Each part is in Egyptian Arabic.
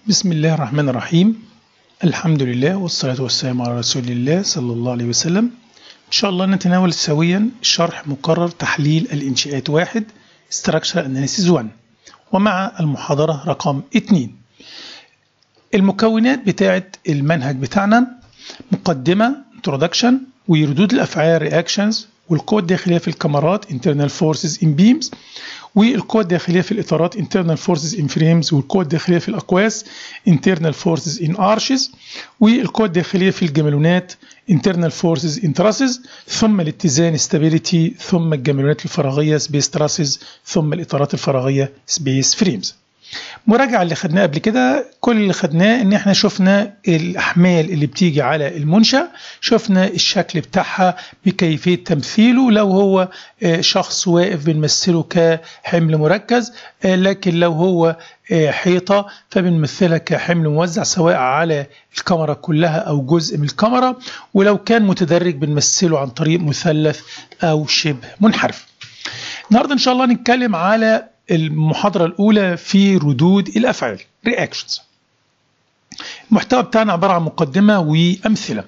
بسم الله الرحمن الرحيم الحمد لله والصلاة والسلام على رسول الله صلى الله عليه وسلم إن شاء الله نتناول سويا شرح مقرر تحليل الإنشاءات واحد Structure Analysis 1 ومع المحاضرة رقم 2 المكونات بتاعة المنهج بتاعنا مقدمة Introduction وردود الأفعال Reactions والقوة الداخلية في الكاميرات Internal Forces in Beams والقوة الداخلية في الإطارات Internal Forces in Frames والقوة الداخلية في الأقواس Internal Forces in Arches والقوة الداخلية في الجمالونات Internal Forces in Trusses ثم الاتزان Stability ثم الجمالونات الفراغية Space Trusses ثم الإطارات الفراغية Space Frames مراجعة اللي خدناه قبل كده كل اللي خدناه ان احنا شفنا الاحمال اللي بتيجي على المنشأ شفنا الشكل بتاعها بكيفية تمثيله لو هو شخص واقف بنمثله كحمل مركز لكن لو هو حيطة فبنمثلها كحمل موزع سواء على الكاميرا كلها أو جزء من الكاميرا ولو كان متدرج بنمثله عن طريق مثلث أو شبه منحرف النهاردة إن شاء الله نتكلم على المحاضرة الأولى في ردود الأفعال reactions المحتوى بتاعنا عبارة عن مقدمة وأمثلة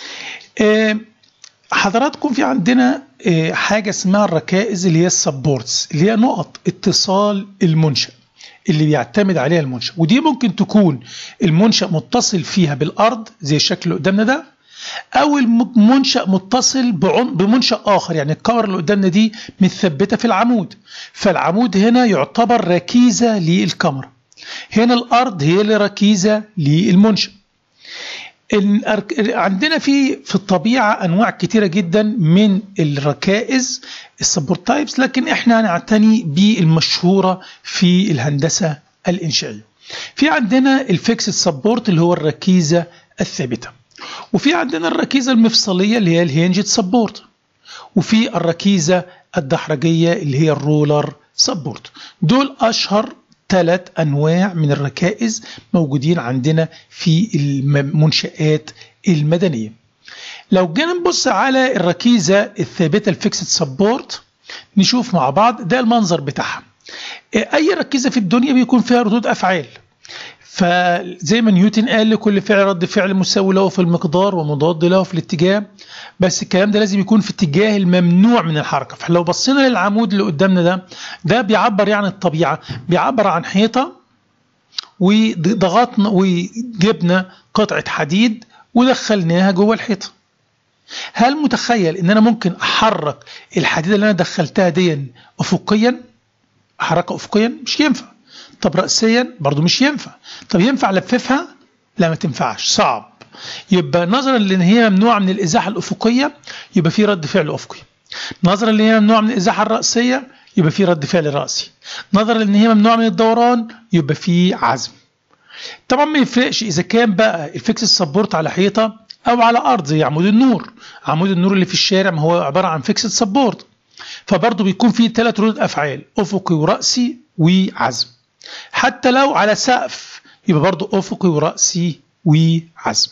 حضراتكم في عندنا حاجة اسمها الركائز اللي هي السبورتس اللي هي نقط اتصال المنشأ اللي بيعتمد عليها المنشأ ودي ممكن تكون المنشأ متصل فيها بالأرض زي الشكل اللي قدامنا ده او المنشا متصل بمنشا اخر يعني الكاميرا اللي قدامنا دي متثبته في العمود فالعمود هنا يعتبر ركيزه للكاميرا هنا الارض هي اللي ركيزه للمنشا عندنا في في الطبيعه انواع كتيره جدا من الركائز السبورت تايبس لكن احنا هنعتني بالمشهوره في الهندسه الانشائيه في عندنا الفيكس سبورت اللي هو الركيزه الثابته وفي عندنا الركيزة المفصلية اللي هي الهينجد سبورت وفي الركيزة الدحرجية اللي هي الرولر سبورت دول أشهر ثلاث أنواع من الركائز موجودين عندنا في المنشآت المدنية لو جينا نبص على الركيزة الثابتة الفيكسد سبورت نشوف مع بعض ده المنظر بتاعها أي ركيزة في الدنيا بيكون فيها ردود أفعال فزي ما نيوتن قال لكل فعل رد فعل مساوي له في المقدار ومضاد له في الاتجاه بس الكلام ده لازم يكون في اتجاه الممنوع من الحركه فلو بصينا للعمود اللي قدامنا ده ده بيعبر يعني الطبيعه بيعبر عن حيطه وضغطنا وجبنا قطعه حديد ودخلناها جوه الحيطه هل متخيل ان انا ممكن احرك الحديده اللي انا دخلتها دي افقيا احركها افقيا مش ينفع طب رأسيا برضو مش ينفع طب ينفع لففها لا ما تنفعش صعب يبقى نظرا لان هي ممنوعه من الازاحه الافقيه يبقى في رد فعل افقي نظرا لان هي ممنوعه من الازاحه الراسيه يبقى في رد فعل راسي نظرا لان هي ممنوعه من الدوران يبقى في عزم طبعا ما يفرقش اذا كان بقى الفيكس السبورت على حيطه او على ارض زي عمود النور عمود النور اللي في الشارع ما هو عباره عن فيكس سبورت فبرضه بيكون فيه ثلاث ردود افعال افقي وراسي وعزم حتى لو على سقف يبقى برضه افقي وراسي وعزم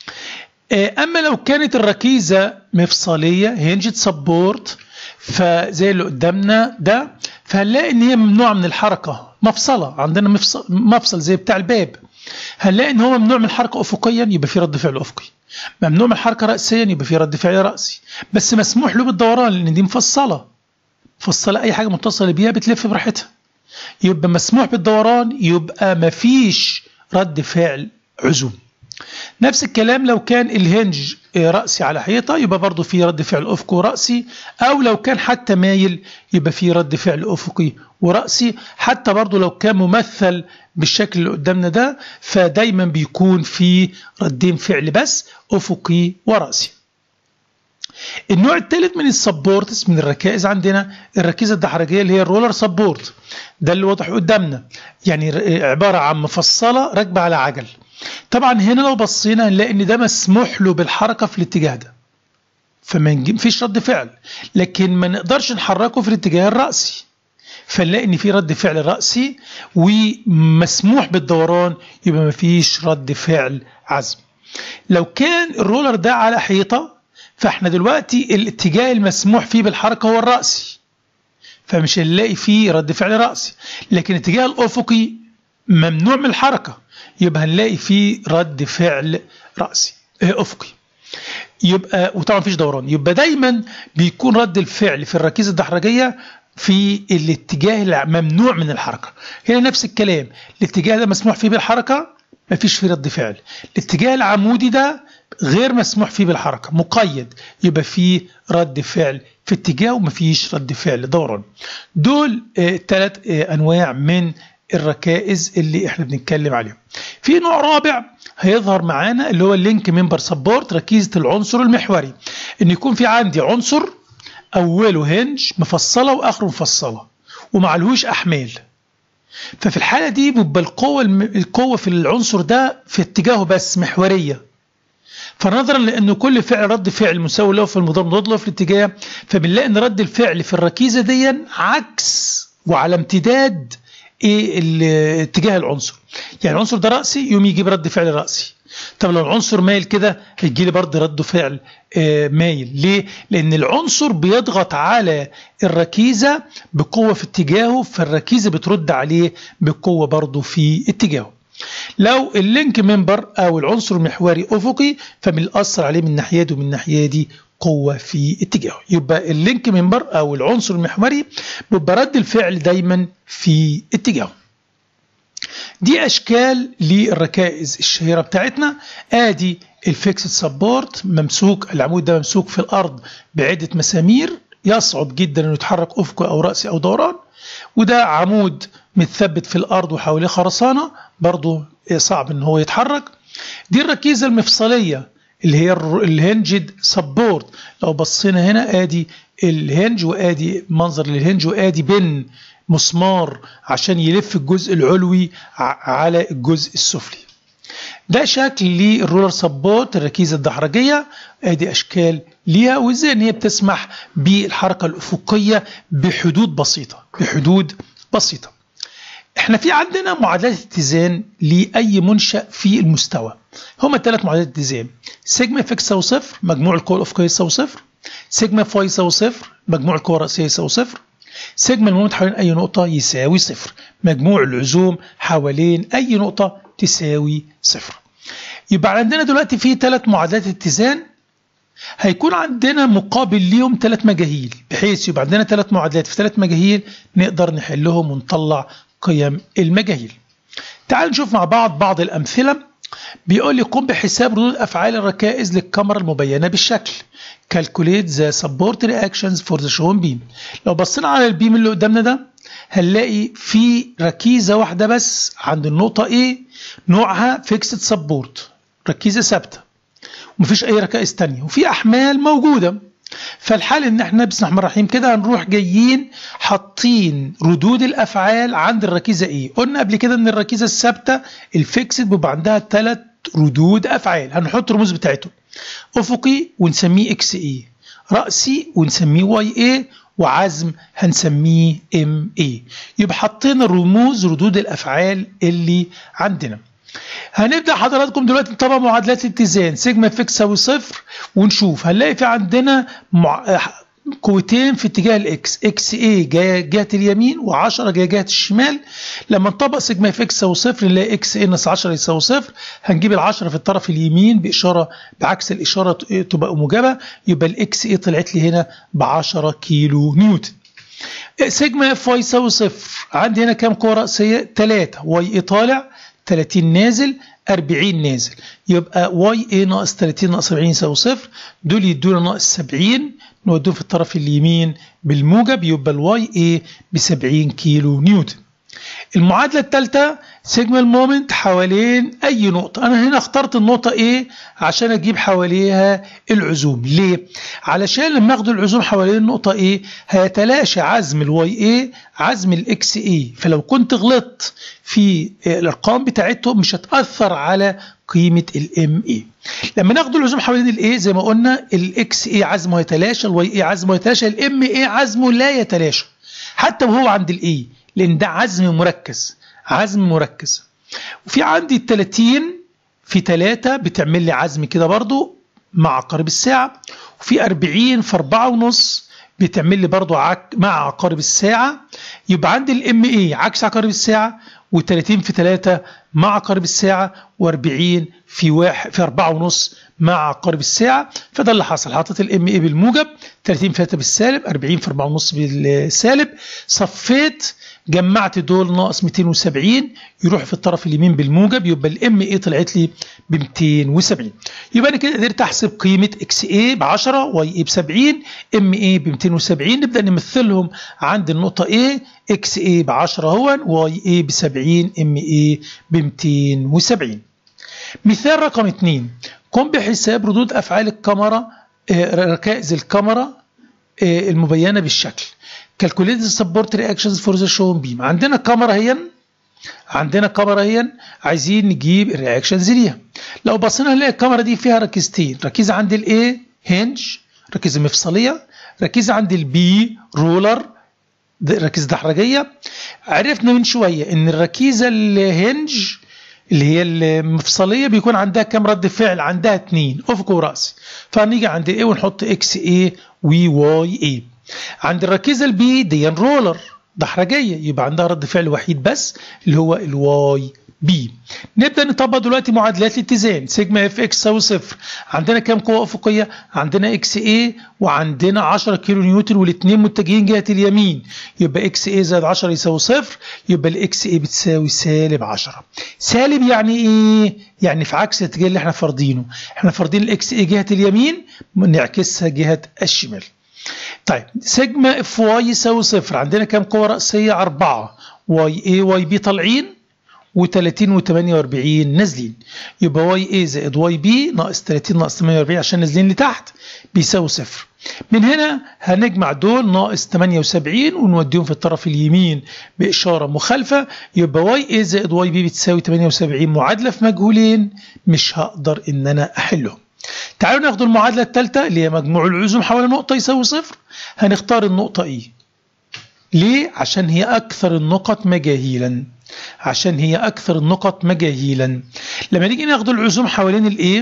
اما لو كانت الركيزه مفصليه هينجد سبورت فزي اللي قدامنا ده فهنلاقي ان هي ممنوعه من الحركه مفصله عندنا مفصل, مفصل زي بتاع الباب هنلاقي ان هو ممنوع من الحركه افقيا يبقى في رد فعل افقي ممنوع من الحركه راسيا يبقى في رد فعل راسي بس مسموح له بالدوران لان دي مفصله مفصله اي حاجه متصله بيها بتلف براحتها يبقى مسموح بالدوران يبقى مفيش رد فعل عزوم نفس الكلام لو كان الهنج رأسي على حيطة يبقى برضه في رد فعل أفقي ورأسي أو لو كان حتى مايل يبقى في رد فعل أفقي ورأسي حتى برضه لو كان ممثل بالشكل اللي قدامنا ده فدايما بيكون في ردين فعل بس أفقي ورأسي النوع الثالث من السبورتس من الركائز عندنا الركيزه الدحرجيه اللي هي الرولر سبورت ده اللي واضح قدامنا يعني عباره عن مفصله راكبه على عجل طبعا هنا لو بصينا هنلاقي ان ده مسموح له بالحركه في الاتجاه ده فما فيش رد فعل لكن ما نقدرش نحركه في الاتجاه الراسي فنلاقي ان في رد فعل راسي ومسموح بالدوران يبقى ما فيش رد فعل عزم لو كان الرولر ده على حيطه فاحنا دلوقتي الاتجاه المسموح فيه بالحركه هو الراسي فمش هنلاقي فيه رد فعل راسي لكن الاتجاه الافقي ممنوع من الحركة يبقى هنلاقي فيه رد فعل رأسي آه، أفقي يبقى وطبعا مفيش دوران يبقى دايما بيكون رد الفعل في الركيزة الدحرجية في الاتجاه الممنوع من الحركة هنا نفس الكلام الاتجاه ده مسموح فيه بالحركة مفيش فيه رد فعل الاتجاه العمودي ده غير مسموح فيه بالحركة مقيد يبقى فيه رد فعل في اتجاه ومفيش رد فعل دوران دول ثلاث آه آه أنواع من الركائز اللي احنا بنتكلم عليهم في نوع رابع هيظهر معانا اللي هو اللينك ممبر سبورت ركيزة العنصر المحوري ان يكون في عندي عنصر اوله هنج مفصلة واخره مفصلة ومعلهوش احمال ففي الحالة دي بيبقى القوة القوة في العنصر ده في اتجاهه بس محورية فنظرا لأنه كل فعل رد فعل مساوي له في المضاد مضاد له في الاتجاه فبنلاقي ان رد الفعل في الركيزة دي عكس وعلى امتداد ايه اتجاه العنصر يعني العنصر ده رأسي يوم يجيب رد فعل رأسي طب لو العنصر مايل كده هيجي لي برضه رد فعل آه مايل ليه لان العنصر بيضغط على الركيزه بقوه في اتجاهه فالركيزه بترد عليه بقوه برضه في اتجاهه لو اللينك ممبر او العنصر المحوري افقي فبنأثر عليه من ناحيه دي ومن ناحيه دي قوة في اتجاهه يبقى اللينك ممبر أو العنصر المحوري بيبقى رد الفعل دايما في اتجاهه دي أشكال للركائز الشهيرة بتاعتنا آدي الفيكسد سبورت ممسوك العمود ده ممسوك في الأرض بعدة مسامير يصعب جدا انه يتحرك افقي او راسي او دوران وده عمود متثبت في الارض وحواليه خرسانه برضه صعب ان هو يتحرك دي الركيزه المفصليه اللي هي الهنجد سبورت لو بصينا هنا ادي الهنج وادي منظر للهنج وادي بن مسمار عشان يلف الجزء العلوي على الجزء السفلي ده شكل للرولر سبورت الركيزه الدحرجيه ادي اشكال ليها وازاي ان هي بتسمح بالحركه الافقيه بحدود بسيطه بحدود بسيطه احنا في عندنا معادلات اتزان لاي منشا في المستوى هما ثلاث معادلات اتزان سيجما اف يساوي صفر مجموع القوى الافقيه يساوي صفر سيجما اف واي يساوي صفر مجموع القوى الراسيه يساوي صفر سيجما المومنت حوالين اي نقطه يساوي صفر مجموع العزوم حوالين اي نقطه تساوي صفر يبقى عندنا دلوقتي في ثلاث معادلات اتزان هيكون عندنا مقابل ليهم ثلاث مجاهيل بحيث يبقى عندنا ثلاث معادلات في ثلاث مجاهيل نقدر نحلهم ونطلع قيم المجاهيل تعال نشوف مع بعض بعض الأمثلة بيقول لي قم بحساب ردود أفعال الركائز للكاميرا المبينة بالشكل calculate the support reactions for the shown beam لو بصينا على البيم اللي قدامنا ده هنلاقي في ركيزة واحدة بس عند النقطة A نوعها fixed support ركيزة ثابتة ومفيش أي ركائز تانية وفي أحمال موجودة فالحال ان احنا بسم الله الرحمن الرحيم كده هنروح جايين حاطين ردود الافعال عند الركيزه ايه قلنا قبل كده ان الركيزه الثابته الفيكسد بيبقى عندها ثلاث ردود افعال هنحط الرموز بتاعتهم افقي ونسميه اكس اي راسي ونسميه واي اي وعزم هنسميه ام اي يبقى حطينا الرموز ردود الافعال اللي عندنا هنبدا حضراتكم دلوقتي نطبق معادلات الاتزان سيجما اف اكس تساوي صفر ونشوف هنلاقي في عندنا مع... قوتين في اتجاه الاكس اكس اي جايه جهه اليمين و10 جايه جهه الشمال لما نطبق سيجما اف اكس يساوي صفر نلاقي اكس اي ناقص 10 يساوي صفر هنجيب ال10 في الطرف اليمين باشاره بعكس الاشاره تبقى موجبه يبقى الاكس اي طلعت لي هنا ب 10 كيلو نيوتن سيجما اف واي يساوي صفر عندي هنا كام قوه راسيه 3 واي اي طالع 30 نازل 40 نازل يبقى واي اي ناقص 30 ناقص 40 يساوي صفر دول يدونا ناقص 70 نودوهم في الطرف اليمين بالموجب يبقى الواي اي ب 70 كيلو نيوتن المعادلة الثالثة سيجما المومنت حوالين أي نقطة أنا هنا اخترت النقطة A عشان أجيب حواليها العزوم ليه؟ علشان لما أخد العزوم حوالين النقطة A هيتلاشى عزم الواي A عزم الاكس A فلو كنت غلطت في الأرقام بتاعتهم مش هتأثر على قيمة الام اي لما ناخد العزوم حوالين الاي زي ما قلنا الاكس اي عزمه يتلاشى الواي اي عزمه يتلاشى الام اي عزمه لا يتلاشى حتى وهو عند الاي لان ده عزم مركز عزم مركز وفي عندي ال 30 في 3 بتعمل لي عزم كده برضو مع عقارب الساعة وفي 40 في 4 ونص بتعمل لي برضو عك مع عقارب الساعة يبقى عندي الام اي عكس عقارب الساعة و30 في 3 مع عقارب الساعة و40 في واحد في 4 ونص مع عقارب الساعة فده اللي حصل حطيت الام اي بالموجب 30 في 3 بالسالب 40 في 4 ونص بالسالب صفيت جمعت دول ناقص 270 يروح في الطرف اليمين بالموجب يبقى الام اي طلعت لي ب 270 يبقى انا كده قدرت احسب قيمه اكس اي ب 10 واي اي ب 70 ام اي ب 270 نبدا نمثلهم عند النقطه A اكس اي ب 10 اهو واي اي ب 70 ام اي ب 270 مثال رقم 2 قم بحساب ردود افعال الكاميرا ركائز الكاميرا المبينه بالشكل calculate the support reactions for the shown beam عندنا كاميرا هي عندنا كاميرا هي عايزين نجيب الرياكشنز ليها لو بصينا نلاقي الكاميرا دي فيها ركيزتين ركيزه عند الاي هنج ركيزه مفصليه ركيزه عند البي رولر ركيزه دحرجيه عرفنا من شويه ان الركيزه الهنج اللي هي المفصليه بيكون عندها كام رد فعل عندها اتنين افق وراسي فهنيجي عند الاي ونحط اكس اي وواي اي عند الركيزه البي دي رولر دحرجيه يبقى عندها رد فعل وحيد بس اللي هو الواي بي نبدا نطبق دلوقتي معادلات الاتزان سيجما اف اكس تساوي صفر عندنا كام قوه افقيه عندنا اكس اي وعندنا 10 كيلو نيوتن والاثنين متجهين جهه اليمين يبقى اكس اي زائد 10 يساوي صفر يبقى الاكس اي بتساوي سالب 10 سالب يعني ايه يعني في عكس الاتجاه اللي احنا فارضينه احنا فارضين الاكس اي جهه اليمين نعكسها جهه الشمال طيب سيجما اف واي يساوي صفر عندنا كام قوه راسيه 4 واي اي واي بي طالعين و30 و48 نازلين يبقى واي اي زائد واي بي ناقص 30 ناقص 48 عشان نازلين لتحت بيساوي صفر من هنا هنجمع دول ناقص 78 ونوديهم في الطرف اليمين بإشارة مخالفة يبقى واي اي زائد واي بي بتساوي 78 معادلة في مجهولين مش هقدر ان انا احلهم تعالوا ناخد المعادلة الثالثة اللي هي مجموع العزوم حول نقطة يساوي صفر هنختار النقطة اي ليه؟ عشان هي أكثر النقط مجاهيلا عشان هي أكثر النقط مجاهيلا لما نيجي ناخد العزوم حوالين الإيه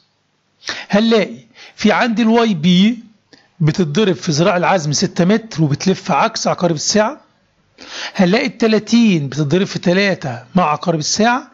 هنلاقي في عندي الواي بي بتتضرب في ذراع العزم 6 متر وبتلف عكس عقارب الساعة هنلاقي ال 30 بتتضرب في 3 مع عقارب الساعة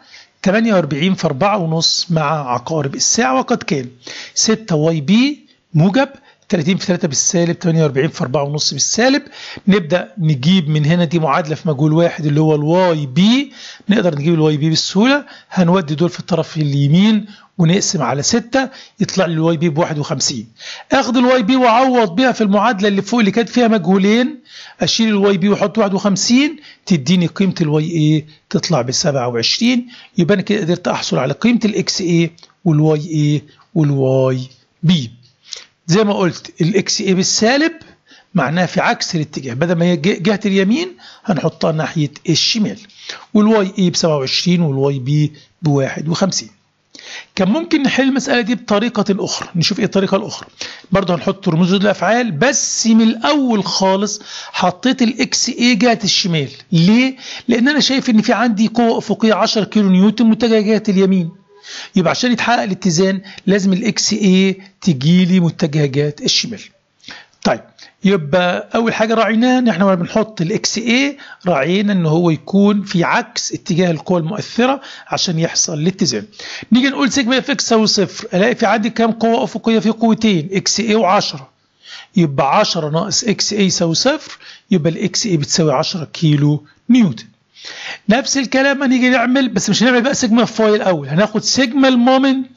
48 في 4 ونص مع عقارب الساعة وقد كان 6 واي بي موجب 30 في 3 بالسالب 48 في 4 ونص بالسالب نبدا نجيب من هنا دي معادله في مجهول واحد اللي هو الواي بي نقدر نجيب الواي بي بالسهوله هنودي دول في الطرف اليمين ونقسم على 6 يطلع لي الواي بي ب 51 اخد الواي بي واعوض بيها في المعادله اللي فوق اللي كانت فيها مجهولين اشيل الواي بي واحط 51 تديني قيمه الواي اي تطلع ب 27 يبقى انا كده قدرت احصل على قيمه الاكس اي والواي اي والواي بي زي ما قلت الاكس اي بالسالب معناها في عكس الاتجاه بدل ما هي جهه اليمين هنحطها ناحيه الشمال والواي اي ب 27 والواي بي ب 51 كان ممكن نحل المسألة دي بطريقة أخرى نشوف إيه الطريقة الأخرى برضه هنحط رموز الأفعال بس من الأول خالص حطيت الإكس إيه جهة الشمال ليه؟ لأن أنا شايف إن في عندي قوة أفقية 10 كيلو نيوتن متجهة جهة اليمين يبقى عشان يتحقق الاتزان لازم الاكس اي تجي لي متجهه جهه الشمال. طيب يبقى اول حاجه راعيناها ان احنا بنحط الاكس اي راعينا ان هو يكون في عكس اتجاه القوى المؤثره عشان يحصل الاتزان. نيجي نقول سيجما اف اكس تساوي صفر الاقي في عندي كام قوه افقيه في قوتين اكس اي و10 يبقى 10 ناقص اكس اي يساوي صفر يبقى الاكس اي بتساوي 10 كيلو نيوتن. نفس الكلام هنيجي نعمل بس مش هنعمل بقى سيجما فاي الاول هناخد سيجما المومنت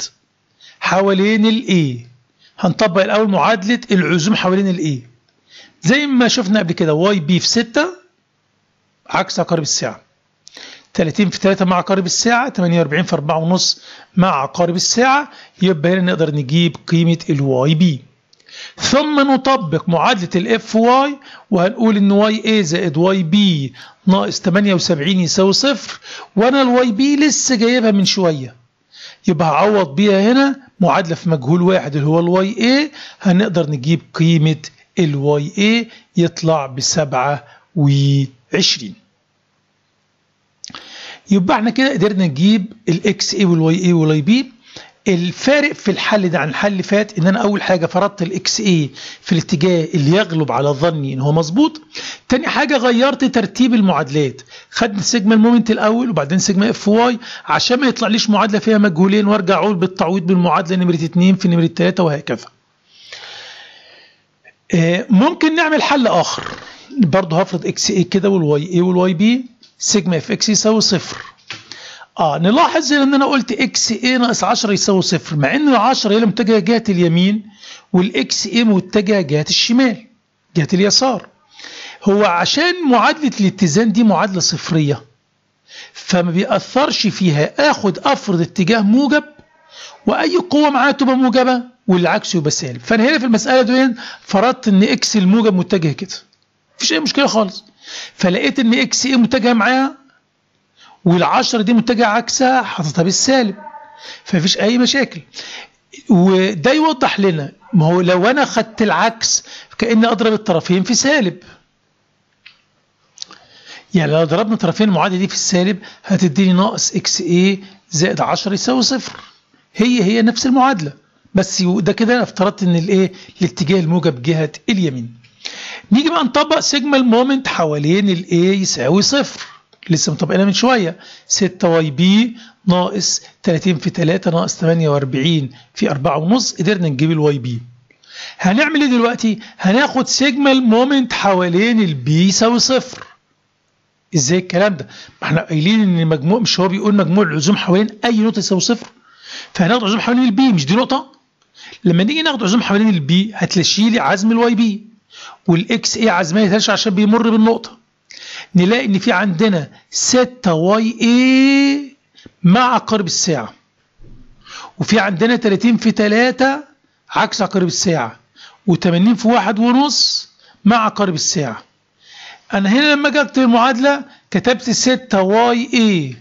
حوالين الاي هنطبق الاول معادله العزوم حوالين الاي زي ما شفنا قبل كده واي بي في 6 عكس عقارب الساعه 30 في 3 مع عقارب الساعه 48 في 4 ونص مع عقارب الساعه يبقى هنا نقدر نجيب قيمه الواي بي ثم نطبق معادلة الاف واي وهنقول ان واي اي زائد واي بي ناقص 78 يساوي صفر وانا الواي بي لسه جايبها من شوية يبقى هعوض بيها هنا معادلة في مجهول واحد اللي هو الواي اي هنقدر نجيب قيمة الواي اي يطلع بسبعة وعشرين يبقى احنا كده قدرنا نجيب الاكس اي والواي اي والواي بي الفارق في الحل ده عن الحل اللي فات ان انا اول حاجه فرضت الاكس اي في الاتجاه اللي يغلب على ظني ان هو مظبوط تاني حاجه غيرت ترتيب المعادلات خدنا سيجما المومنت الاول وبعدين سيجما اف واي عشان ما يطلعليش معادله فيها مجهولين وارجع اقول بالتعويض بالمعادله نمره 2 في نمره 3 وهكذا ممكن نعمل حل اخر برضه هفرض اكس اي كده والواي اي والواي بي سيجما اف اكس يساوي صفر اه نلاحظ ان انا قلت اكس اي ناقص 10 يساوي صفر مع ان ال 10 هي متجهه جهه اليمين والاكس اي متجهه جهه الشمال جهه اليسار هو عشان معادله الاتزان دي معادله صفريه فما بيأثرش فيها اخد افرض اتجاه موجب واي قوه معاها تبقى موجبه والعكس يبقى سالب فانا هنا في المساله دي فرضت ان اكس الموجب متجه كده مفيش اي مشكله خالص فلقيت ان اكس اي متجهه معاها والعشرة دي متجهة عكسها حاططها بالسالب فمفيش أي مشاكل وده يوضح لنا ما هو لو أنا خدت العكس كأني أضرب الطرفين في سالب يعني لو ضربنا طرفين المعادلة دي في السالب هتديني ناقص اكس اي زائد 10 يساوي صفر هي هي نفس المعادلة بس ده كده انا افترضت ان الايه الاتجاه الموجب جهة اليمين نيجي بقى نطبق سيجما المومنت حوالين الايه يساوي صفر لسه مطبقينها من شويه 6 واي بي ناقص 30 في 3 ناقص 48 في 4 ونص قدرنا نجيب الواي بي هنعمل ايه دلوقتي هناخد سيجما المومنت حوالين البي يساوي صفر ازاي الكلام ده ما احنا قايلين ان مجموع مش هو بيقول مجموع العزوم حوالين اي نقطه يساوي صفر فهناخد عزوم حوالين البي مش دي نقطه لما نيجي ناخد عزوم حوالين البي هتلاشي لي عزم الواي بي والاكس ايه عزمها يتلاشى عشان بيمر بالنقطه نلاقي ان في عندنا 6 واي اي مع عقارب الساعة وفي عندنا 30 في 3 عكس عقارب الساعة و80 في واحد ونص مع عقارب الساعة انا هنا لما اجي اكتب المعادلة كتبت 6 واي اي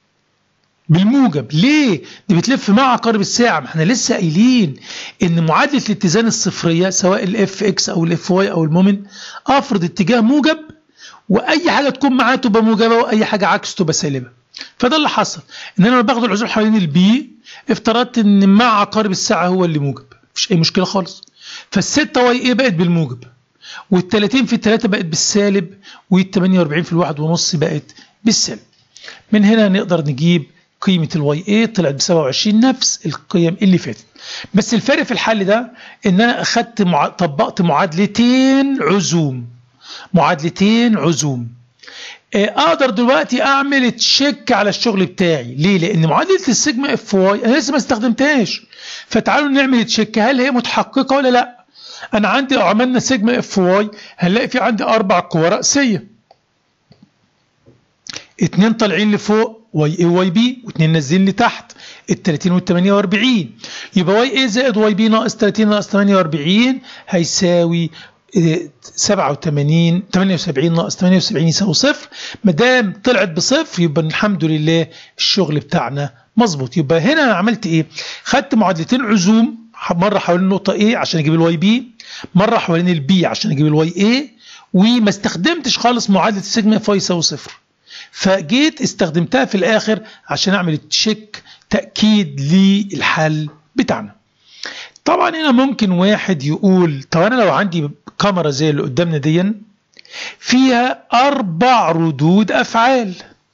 بالموجب ليه دي بتلف مع عقارب الساعة ما احنا لسه قايلين ان معادلة الاتزان الصفرية سواء الاف اكس او الاف واي او المومنت افرض اتجاه موجب واي حاجه تكون معاه تبقى موجبه واي حاجه عكس تبقى سالبه فده اللي حصل ان انا لما باخد العزوم حوالين البي افترضت ان مع عقارب الساعه هو اللي موجب مفيش اي مشكله خالص فالستة واي ايه بقت بالموجب وال30 في الثلاثة بقت بالسالب وال48 في الواحد ونص بقت بالسالب من هنا نقدر نجيب قيمة الواي اي طلعت ب 27 نفس القيم اللي فاتت بس الفرق في الحل ده ان انا اخدت مع... طبقت معادلتين عزوم معادلتين عزوم اقدر دلوقتي اعمل تشيك على الشغل بتاعي ليه لان معادله السيجما اف واي انا لسه ما استخدمتهاش فتعالوا نعمل تشيك هل هي متحققه ولا لا انا عندي لو عملنا سيجما اف واي هنلاقي في عندي اربع قوى راسيه اتنين طالعين لفوق واي اي واي بي واثنين نازلين لتحت ال 30 وال 48 يبقى واي اي زائد واي بي ناقص 30 ناقص 48 هيساوي 87 78 ناقص 78 يساوي صفر ما دام طلعت بصفر يبقى الحمد لله الشغل بتاعنا مظبوط يبقى هنا انا عملت ايه؟ خدت معادلتين عزوم مره حوالين النقطه A عشان اجيب الواي بي مره حوالين البي عشان اجيب الواي A وما استخدمتش خالص معادله السيجما اف يساوي صفر فجيت استخدمتها في الاخر عشان اعمل تشيك تاكيد للحل بتاعنا طبعا هنا ممكن واحد يقول طب انا لو عندي كاميرا زي اللي قدامنا دي فيها اربع ردود افعال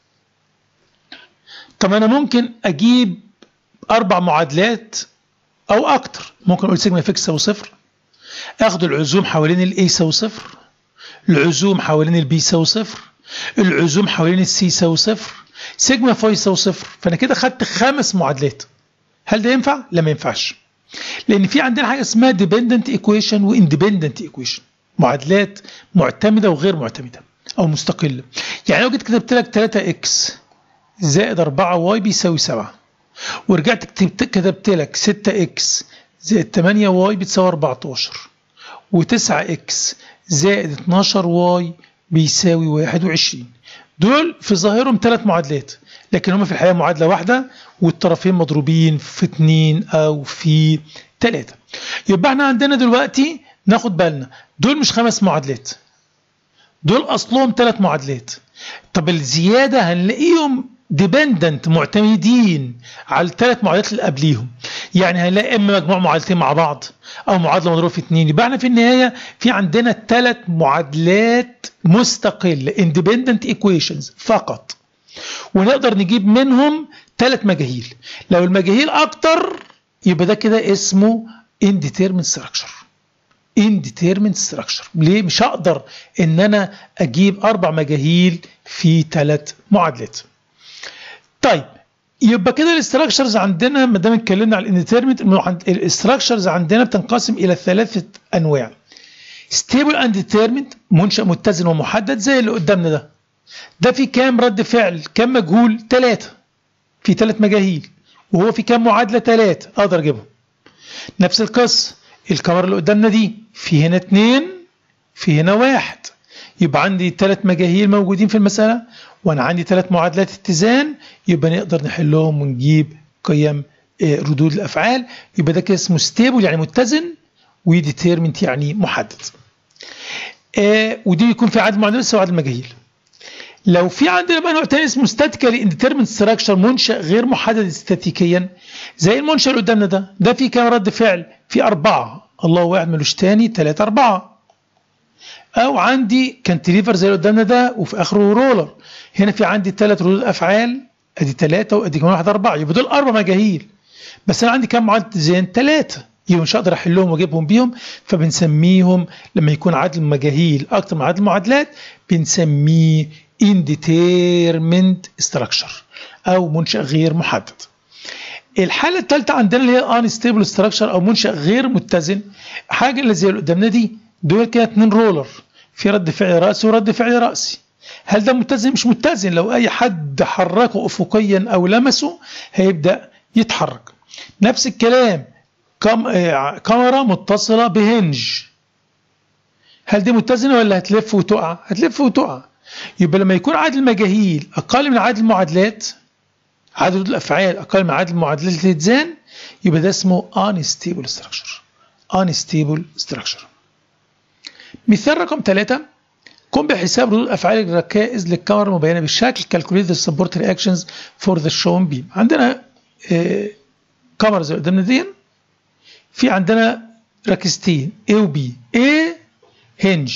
طب انا ممكن اجيب اربع معادلات او اكتر ممكن اقول سيجما اف يساوي صفر اخد العزوم حوالين الاي يساوي صفر العزوم حوالين البي يساوي صفر العزوم حوالين السي يساوي صفر سيجما فاي يساوي صفر فانا كده خدت خمس معادلات هل ده ينفع؟ لا ما ينفعش لان في عندنا حاجه اسمها ديبندنت ايكويشن واندبندنت ايكويشن معادلات معتمده وغير معتمده او مستقله يعني لو جيت كتبت لك 3 اكس زائد 4 واي بيساوي 7 ورجعت كتبت لك 6 اكس زائد 8 واي بتساوي 14 و9 اكس زائد 12 واي بيساوي 21 دول في ظاهرهم ثلاث معادلات لكن هم في الحقيقه معادله واحده والطرفين مضروبين في اتنين او في تلاتة يبقى احنا عندنا دلوقتي ناخد بالنا دول مش خمس معادلات دول اصلهم ثلاث معادلات طب الزياده هنلاقيهم ديبندنت معتمدين على الثلاث معادلات اللي قبليهم يعني هنلاقي اما مجموع معادلتين مع بعض او معادله مضروبه في اثنين يبقى احنا في النهايه في عندنا ثلاث معادلات مستقله independent equations فقط ونقدر نجيب منهم ثلاث مجاهيل لو المجاهيل اكتر يبقى ده كده اسمه indeterminate structure indeterminate structure ليه مش هقدر ان انا اجيب اربع مجاهيل في ثلاث معادلات طيب يبقى كده الاستراكشرز عندنا ما دام اتكلمنا على الانديترمنت الاستراكشرز عندنا بتنقسم الى ثلاثه انواع ستيبل اند ديترمنت منشا متزن ومحدد زي اللي قدامنا ده ده في كام رد فعل كام مجهول ثلاثه في ثلاث مجاهيل وهو في كام معادله ثلاثه اقدر اجيبهم نفس القصه الكاميرا اللي قدامنا دي في هنا اثنين في هنا واحد يبقى عندي ثلاث مجاهيل موجودين في المسألة وأنا عندي ثلاث معادلات اتزان يبقى نقدر نحلهم ونجيب قيم ردود الأفعال يبقى ده كده اسمه ستيبل يعني متزن وديتيرمنت يعني محدد آه ودي يكون في عدد معادلات بس وعدد مجاهيل لو في عندنا بقى نوع تاني اسمه ستاتيكالي انديترمنت ستراكشر منشأ غير محدد استاتيكيا زي المنشأ اللي قدامنا ده ده في كام رد فعل؟ في أربعة الله واحد ملوش تاني تلاتة أربعة أو عندي كانتليفر زي اللي قدامنا ده وفي آخره رولر هنا في عندي ثلاث ردود أفعال أدي ثلاثة وأدي كمان واحد أربعة يبقى دول أربع مجاهيل بس أنا عندي كام معادلة زين ثلاثة يبقى مش هقدر أحلهم وأجيبهم بيهم فبنسميهم لما يكون عدد المجاهيل أكتر من عدد المعادلات بنسميه indeterminate structure أو منشأ غير محدد. الحالة الثالثة عندنا اللي هي unstable structure أو منشأ غير متزن حاجة اللي زي اللي قدامنا دي دول كده اتنين رولر في رد فعل رأسي ورد فعل رأسي هل ده متزن مش متزن لو أي حد حركه أفقيا أو لمسه هيبدأ يتحرك نفس الكلام كام كاميرا متصلة بهنج هل دي متزنة ولا هتلف وتقع هتلف وتقع يبقى لما يكون عدد المجاهيل أقل من عدد المعادلات عدد الأفعال أقل من عدد المعادلات اللي تتزان يبقى ده اسمه unstable structure unstable structure مثال رقم ثلاثة قم بحساب ردود أفعال الركائز للكاميرا المبينة بالشكل calculate the support reactions for the shown beam عندنا آه كاميرا زي قدامنا دي في عندنا ركستين A و B A هنج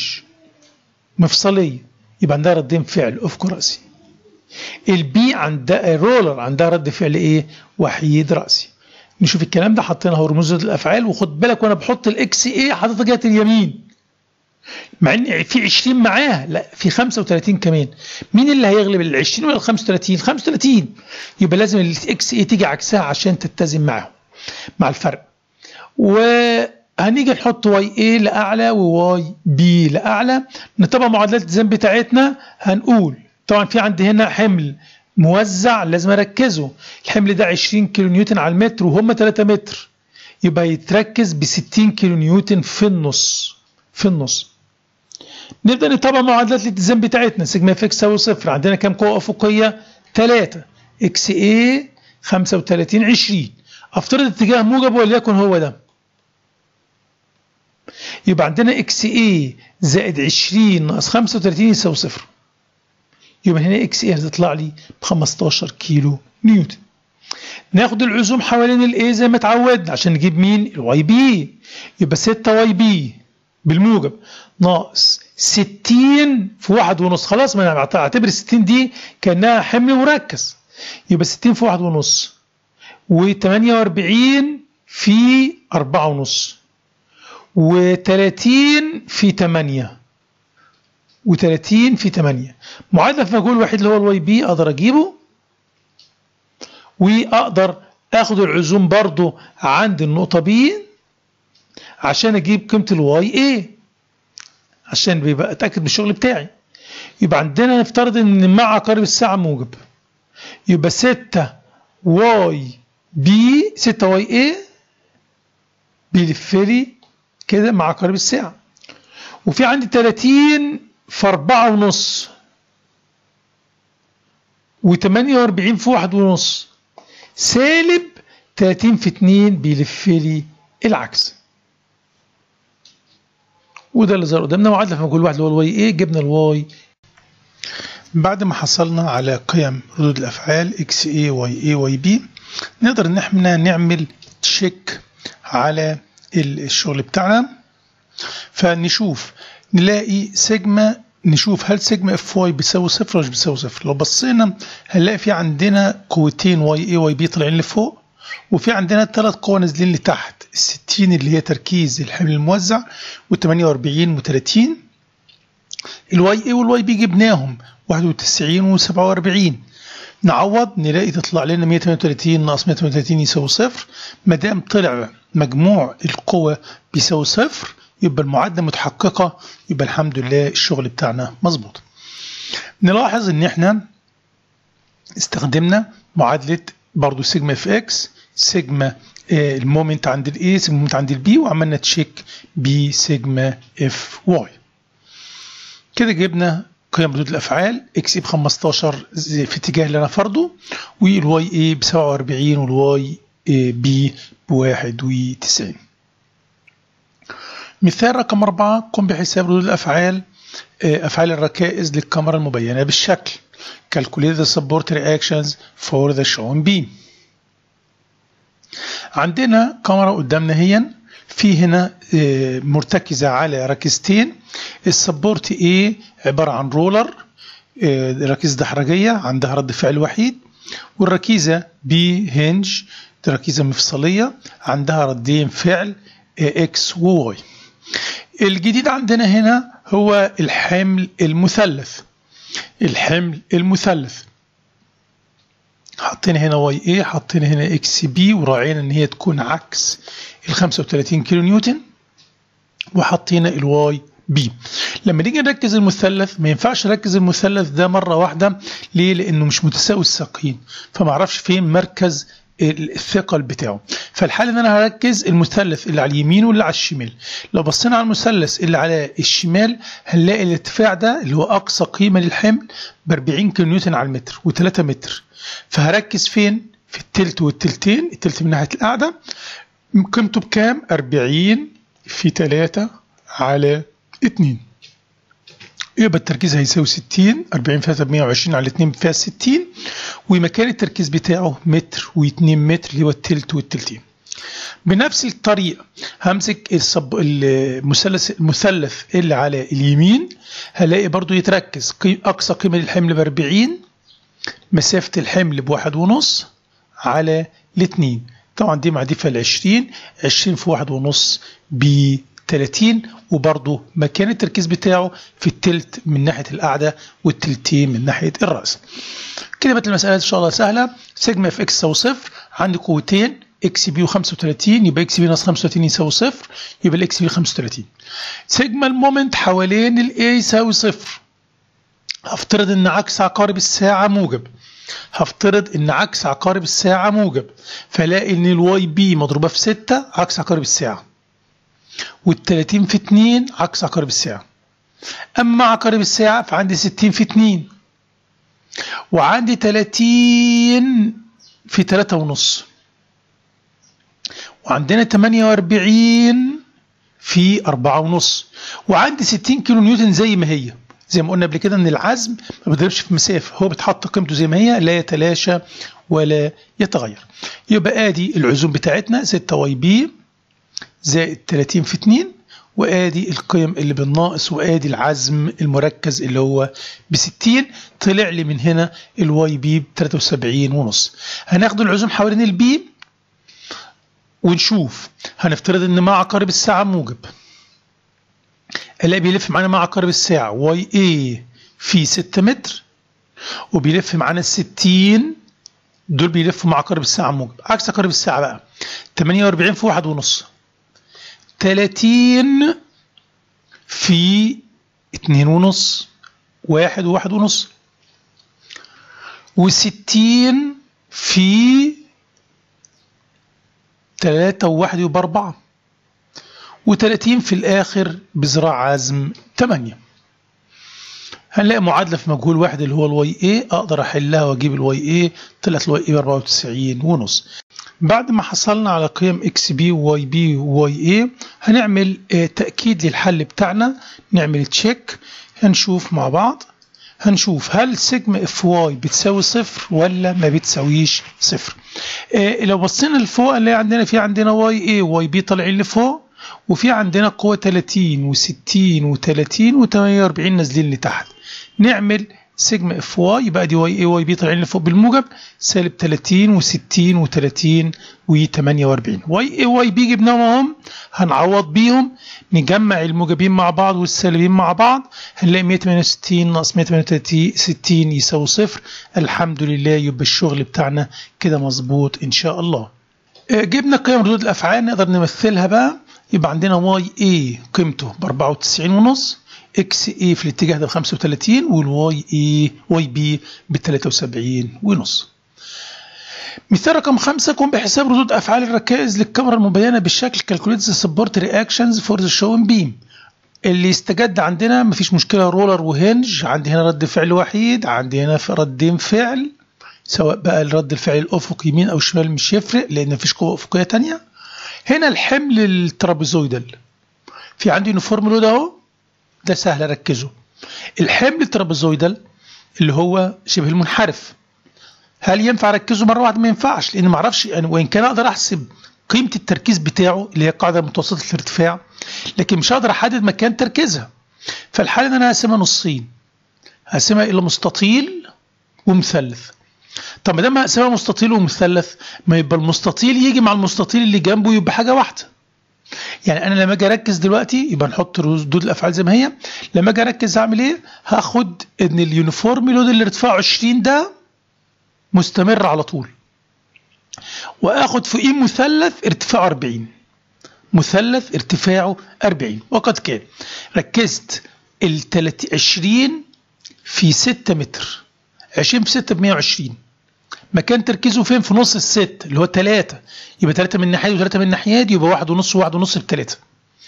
مفصلية يبقى عندها ردين فعل افق راسي البي عندها رولر عندها رد فعل ايه وحيد راسي نشوف الكلام ده حطينا اهو رموز الافعال وخد بالك وانا بحط الاكس ايه حاططها جهه اليمين مع ان في 20 معاها لا في 35 كمان مين اللي هيغلب ال 20 ولا ال 35 35 يبقى لازم الاكس ايه تيجي عكسها عشان تتزن معاهم مع الفرق وهنيجي نحط واي اي لاعلى وواي بي لاعلى نطبق معادلات الالتزام بتاعتنا هنقول طبعا في عندي هنا حمل موزع لازم اركزه الحمل ده 20 كيلو نيوتن على المتر وهم 3 متر يبقى يتركز ب 60 كيلو نيوتن في النص في النص نبدا نطبق معادلات الالتزام بتاعتنا سيجما اف اكس تساوي صفر عندنا كام قوه افقيه 3 اكس اي 35 20 افترض اتجاه موجب وليكن هو ده يبقى عندنا اكس اي زائد 20 ناقص 35 يساوي صفر يبقى هنا اكس اي هتطلع لي ب 15 كيلو نيوتن ناخد العزوم حوالين الاي زي ما اتعودنا عشان نجيب مين الواي بي يبقى 6 واي بي بالموجب ناقص 60 في واحد ونص خلاص ما انا اعتبر ال 60 دي كانها حمل مركز يبقى 60 في واحد ونص و48 في أربعة ونص و30 في 8 و30 في 8 معادلة في مجهول واحد اللي هو الواي بي اقدر اجيبه واقدر اخد العزوم برضو عند النقطة بي عشان اجيب قيمة الواي ايه عشان بيبقى اتاكد من الشغل بتاعي يبقى عندنا نفترض ان مع عقارب الساعة موجب يبقى 6 واي بي 6 واي ايه بيلف لي كده مع عقارب الساعة وفي عندي 30 في 4 ونص و48 في 1 ونص سالب 30 في 2 بيلف لي العكس وده اللي ظهر قدامنا معادله في مجهول واحد اللي هو الواي ايه جبنا الواي بعد ما حصلنا على قيم ردود الافعال اكس اي واي اي واي بي نقدر ان احنا نعمل تشيك على الشغل بتاعنا فنشوف نلاقي سيجما نشوف هل سيجما اف واي بيساوي صفر ولا مش بيساوي صفر لو بصينا هنلاقي في عندنا قوتين واي اي واي بي طالعين لفوق وفي عندنا ثلاث قوى نازلين لتحت ال 60 اللي هي تركيز الحمل الموزع و48 و30 الواي اي والواي بي جبناهم 91 و47 نعوض نلاقي تطلع لنا 138 ناقص 138 يساوي صفر ما دام طلع مجموع القوى بيساوي صفر يبقى المعادله متحققه يبقى الحمد لله الشغل بتاعنا مظبوط نلاحظ ان احنا استخدمنا معادله برضو سيجما اف اكس سيجما المومنت عند الاي سيجما المومنت عند البي وعملنا تشيك بسيجما اف واي كده جبنا قيم ردود الافعال اكس اي ب 15 في اتجاه اللي انا فرضه والواي اي ب 47 والواي بي ب 91 مثال رقم أربعة قم بحساب ردود الأفعال أفعال الركائز للكاميرا المبينة بالشكل calculate the support reactions for the shown beam عندنا كاميرا قدامنا هي في هنا مرتكزة على ركيزتين السبورت A عبارة عن رولر ركيزة دحرجية عندها رد فعل وحيد والركيزة B هنج ركيزة مفصلية عندها ردين فعل X و Y الجديد عندنا هنا هو الحمل المثلث الحمل المثلث حطينا هنا واي اي حطينا هنا اكس بي وراعينا ان هي تكون عكس ال 35 كيلو نيوتن وحطينا الواي بي لما نيجي نركز المثلث ما ينفعش نركز المثلث ده مره واحده ليه لانه مش متساوي الساقين فما اعرفش فين مركز الثقل بتاعه فالحال ان انا هركز المثلث اللي على اليمين واللي على الشمال لو بصينا على المثلث اللي على الشمال هنلاقي الارتفاع ده اللي هو اقصى قيمه للحمل ب 40 كيلو نيوتن على المتر و3 متر فهركز فين في التلت والتلتين التلت من ناحيه القاعده قيمته بكام 40 في 3 على 2 يبقى التركيز هيساوي 60 40 في 3 120 على 2 فيها 60 ومكان التركيز بتاعه متر و2 متر اللي هو التلت والتلتين بنفس الطريقة همسك الصب... المثلث المثلث اللي على اليمين هلاقي برضو يتركز قي... أقصى قيمة للحمل ب 40 مسافة الحمل بواحد ونص على الاثنين طبعا دي معدفة ل 20 20 في واحد ونص ب 30 وبرضه مكان التركيز بتاعه في التلت من ناحية القاعدة والتلتين من ناحية الرأس كده بقت المسألة إن شاء الله سهلة سيجما اف اكس يساوي صفر عندي قوتين اكس بي و35 يبقى اكس بي ناقص 35 يساوي صفر يبقى الاكس بي 35 سيجما المومنت حوالين الاي يساوي صفر هفترض ان عكس عقارب الساعة موجب هفترض ان عكس عقارب الساعة موجب فلاقي ان الواي بي مضروبة في 6 عكس عقارب الساعة وال30 في 2 عكس عقارب الساعة أما عقارب الساعة فعندي 60 في 2 وعندي 30 في 3 ونص وعندنا 48 في 4 ونص وعندي 60 كيلو نيوتن زي ما هي زي ما قلنا قبل كده ان العزم ما بيضربش في مسافه هو بتحط قيمته زي ما هي لا يتلاشى ولا يتغير يبقى ادي العزوم بتاعتنا 6 واي بي زائد 30 في 2 وادي القيم اللي بالناقص وادي العزم المركز اللي هو ب 60 طلع لي من هنا الواي بي ب 73 ونص هناخد العزوم حوالين البي ونشوف هنفترض ان مع عقارب الساعه موجب الاقي بيلف معانا مع عقارب الساعه واي اي في 6 متر وبيلف معانا ال 60 دول بيلفوا مع عقارب الساعه موجب عكس عقارب الساعه بقى 48 في واحد ونص 30 في اتنين ونص واحد وواحد ونص وستين في تلاتة وواحد يبقى أربعة وتلاتين في الآخر بذراع عزم تمانية هنلاقي معادلة في مجهول واحد اللي هو الواي اي أقدر أحلها وأجيب الواي اي طلعت الواي اي ب 94 ونص بعد ما حصلنا على قيم اكس بي وواي بي وواي اي هنعمل تأكيد للحل بتاعنا نعمل تشيك هنشوف مع بعض هنشوف هل سيجما اف واي بتساوي صفر ولا ما بتساويش صفر آه لو بصينا لفوق اللي عندنا في عندنا واي اي واي بي طالعين لفوق وفي عندنا قوة 30 و60 و30 و48 نازلين لتحت نعمل سيجما اف واي يبقى دي واي اي واي بي طالعين لفوق بالموجب سالب 30 و60 و30 و48 واي اي واي بي جبناهم اهم هنعوض بيهم نجمع الموجبين مع بعض والسالبين مع بعض هنلاقي 168 ناقص 168 يساوي صفر الحمد لله يبقى الشغل بتاعنا كده مظبوط ان شاء الله جبنا قيم ردود الافعال نقدر نمثلها بقى يبقى عندنا واي اي قيمته ب 94 ونص اكس اي في الاتجاه ده ب 35 والواي اي واي بي ب 73 ونص مثال رقم خمسة قم بحساب ردود أفعال الركائز للكاميرا المبينة بالشكل calculate the support reactions for the shown beam اللي استجد عندنا مفيش مشكلة رولر وهنج عندي هنا رد فعل وحيد عندي هنا ردين فعل سواء بقى الرد الفعل الأفق يمين أو شمال مش يفرق لأن مفيش قوة أفقية تانية هنا الحمل الترابيزويدال في عندي يونيفورم لود اهو ده سهل ركزوا الحمل الترابيزويدال اللي هو شبه المنحرف هل ينفع اركزه مره واحده ما ينفعش لان ما اعرفش يعني وان كان اقدر احسب قيمه التركيز بتاعه اللي هي القاعده متوسطه الارتفاع لكن مش هقدر احدد مكان تركيزها فالحاله ان انا هقسمها نصين هقسمها الى مستطيل ومثلث طب ما دام هقسمها مستطيل ومثلث ما يبقى المستطيل يجي مع المستطيل اللي جنبه يبقى حاجه واحده يعني انا لما اجي اركز دلوقتي يبقى نحط ردود الافعال زي ما هي لما اجي اركز هعمل ايه هاخد ان اليونيفورم لود اللي ارتفاعه 20 ده مستمر على طول واخد فوقيه مثلث ارتفاعه 40 مثلث ارتفاعه 40 وقد كان ركزت ال 20 في 6 متر 20 في 6 ب 120 مكان تركيزه فين في نص الست اللي هو 3 يبقى 3 من ناحيه و3 من ناحيه دي يبقى 1 ونص و1 ونص ب 3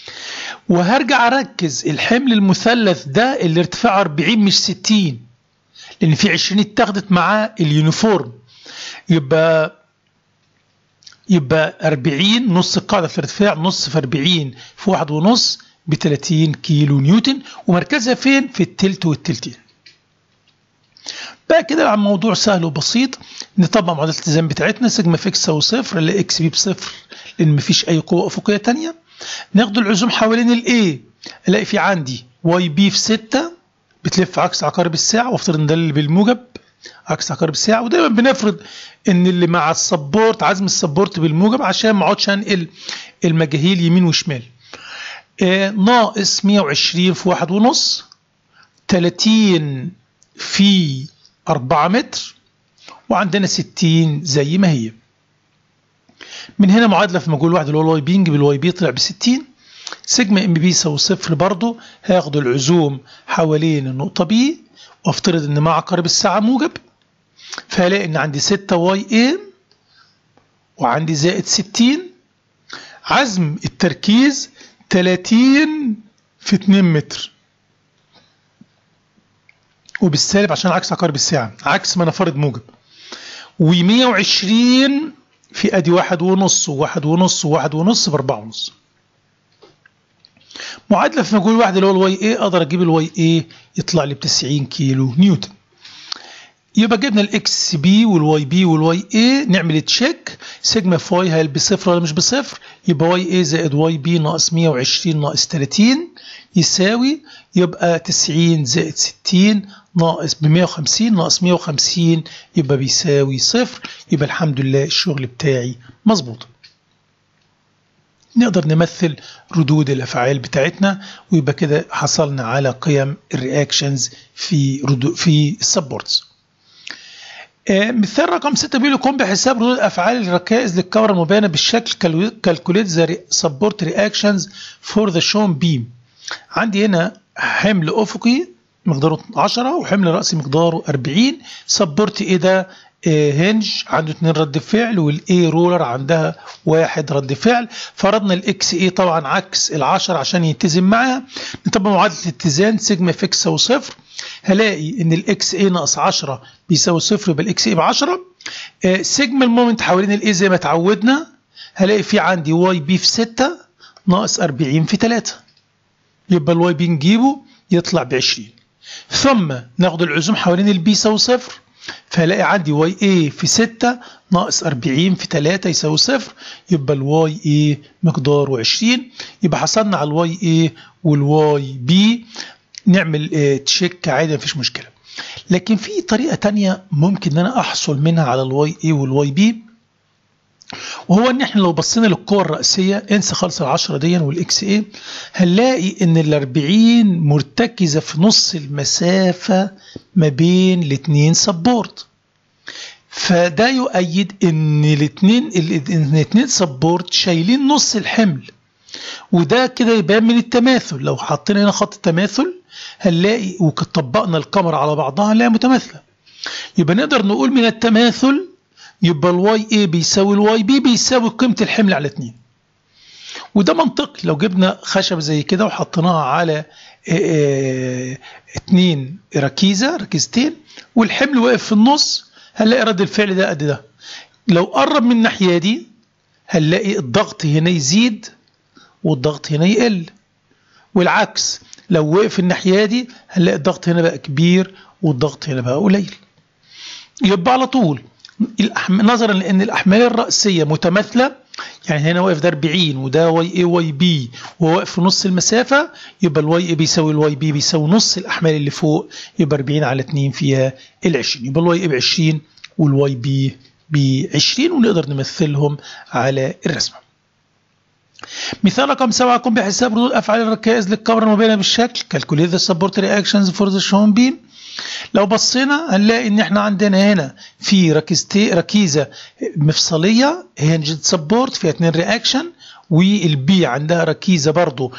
وهرجع اركز الحمل المثلث ده اللي ارتفاعه 40 مش 60 لان في 20 اتاخدت معاه اليونيفورم يبقى يبقى 40 نص القاعده في الارتفاع نص في 40 في 1 ونص ب 30 كيلو نيوتن ومركزها فين في التلت والتلتين بقى كده عن موضوع سهل وبسيط نطبق معادله الالتزام بتاعتنا سيجما في اكس تساوي صفر اللي اكس بي بصفر لان مفيش اي قوه افقيه ثانيه ناخد العزوم حوالين الاي الاقي في عندي واي بي في 6 بتلف عكس عقارب الساعه وافترض ان ده اللي بالموجب عكس عقارب الساعه ودايما بنفرض ان اللي مع السبورت عزم السبورت بالموجب عشان ما اقعدش انقل المجاهيل يمين وشمال آه ناقص 120 في واحد ونص 30 في 4 متر وعندنا 60 زي ما هي من هنا معادله في مجهول واحد اللي هو الواي بي نجيب الواي بي طلع ب 60 سيجما ام بي يساوي صفر برضه هاخد العزوم حوالين النقطه بي وافترض ان مع عقارب الساعه موجب فهلاقي ان عندي 6 واي اي وعندي زائد 60 عزم التركيز 30 في 2 متر وبالسالب عشان عكس عقارب الساعة عكس ما انا فارض موجب و120 في ادي واحد ونص وواحد ونص وواحد ونص باربعة ونص معادلة في مجهول واحد اللي هو الواي اي اقدر اجيب الواي اي يطلع لي ب 90 كيلو نيوتن يبقى جبنا الاكس بي والواي بي والواي اي نعمل تشيك سيجما في واي هل بصفر ولا مش بصفر يبقى واي اي زائد واي بي ناقص 120 ناقص 30 يساوي يبقى 90 زائد 60 ناقص ب 150 ناقص 150 يبقى بيساوي صفر يبقى الحمد لله الشغل بتاعي مظبوط نقدر نمثل ردود الافعال بتاعتنا ويبقى كده حصلنا على قيم الرياكشنز في ردو في السبورتس مثال رقم 6 بيقول لكم بحساب ردود افعال الركائز للكاميرا المبينه بالشكل calculate the support reactions for the shown beam عندي هنا حمل افقي مقداره 10 وحمل راسي مقداره 40 سبورت ايه ده هنج عنده اثنين رد فعل والاي رولر عندها واحد رد فعل فرضنا الاكس اي طبعا عكس ال10 عشان يتزن معاها نطبق معادله الاتزان سيجما في اكس يساوي صفر هلاقي ان الاكس اي ناقص 10 بيساوي صفر يبقى الاكس اي ب 10 سيجما المومنت حوالين الاي زي ما اتعودنا هلاقي في عندي واي بي في 6 ناقص 40 في 3 يبقى الواي بي نجيبه يطلع ب 20 ثم ناخد العزوم حوالين البي يساوي صفر فهلاقي عندي واي اي في 6 ناقص 40 في 3 يساوي صفر يبقى الواي اي مقداره 20 يبقى حصلنا على الواي اي والواي بي نعمل اه تشيك عادي مفيش مشكله لكن في طريقه تانية ممكن ان انا احصل منها على الواي اي والواي بي وهو ان احنا لو بصينا للقوى الرئيسيه انسى خالص ال10 دي والاكس اي هنلاقي ان ال40 مرتكزه في نص المسافه ما بين الاثنين سبورت فده يؤيد ان الاثنين الاثنين سبورت شايلين نص الحمل وده كده يبان من التماثل لو حطينا هنا خط تماثل هنلاقي وطبقنا الكاميرا على بعضها هنلاقي متماثله يبقى نقدر نقول من التماثل يبقى الواي اي بيساوي الواي بي بيساوي قيمة الحمل على 2 وده منطقي لو جبنا خشب زي كده وحطيناها على اتنين ركيزة ركيزتين والحمل واقف في النص هنلاقي رد الفعل ده قد ده لو قرب من الناحية دي هنلاقي الضغط هنا يزيد والضغط هنا يقل والعكس لو وقف الناحية دي هنلاقي الضغط هنا بقى كبير والضغط هنا بقى قليل يبقى على طول نظرا لان الاحمال الراسيه متماثله يعني هنا واقف ده 40 وده واي اي واي بي وواقف في نص المسافه يبقى الواي اي بيساوي الواي بي بيساوي نص الاحمال اللي فوق يبقى 40 على 2 فيها ال 20 يبقى الواي اي ب 20 والواي بي ب 20 ونقدر نمثلهم على الرسمه. مثال رقم 7 قم بحساب ردود افعال الركائز للكاميرا المبينه بالشكل calculate the support reactions for the shown beam لو بصينا هنلاقي ان احنا عندنا هنا في ركيزتي ركيزه مفصليه هنجد سبورت فيها اتنين رياكشن والبي عندها ركيزه برضو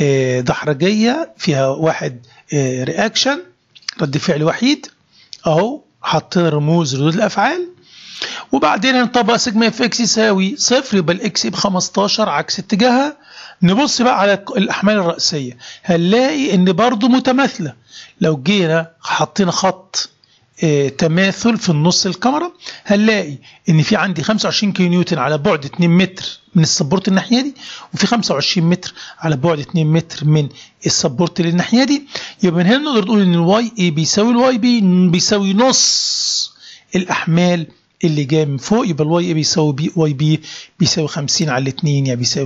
دحرجيه فيها واحد رياكشن رد فعل وحيد اهو حاطين رموز ردود الافعال وبعدين هنطبق سيجما اف اكس يساوي صفر يبقى الاكس ب 15 عكس اتجاهها نبص بقى على الاحمال الرئيسيه هنلاقي ان برضو متماثله لو جينا حطينا خط اه تماثل في النص الكاميرا هنلاقي ان في عندي 25 كيلو نيوتن على بعد 2 متر من السبورت الناحيه دي وفي 25 متر على بعد 2 متر من السبورت اللي الناحيه دي يبقى من هنا نقدر نقول ان الواي اي بيساوي الواي بي بيساوي نص الاحمال اللي جايه من فوق يبقى الواي اي بيساوي بي واي بي بيساوي 50 على 2 يعني بيساوي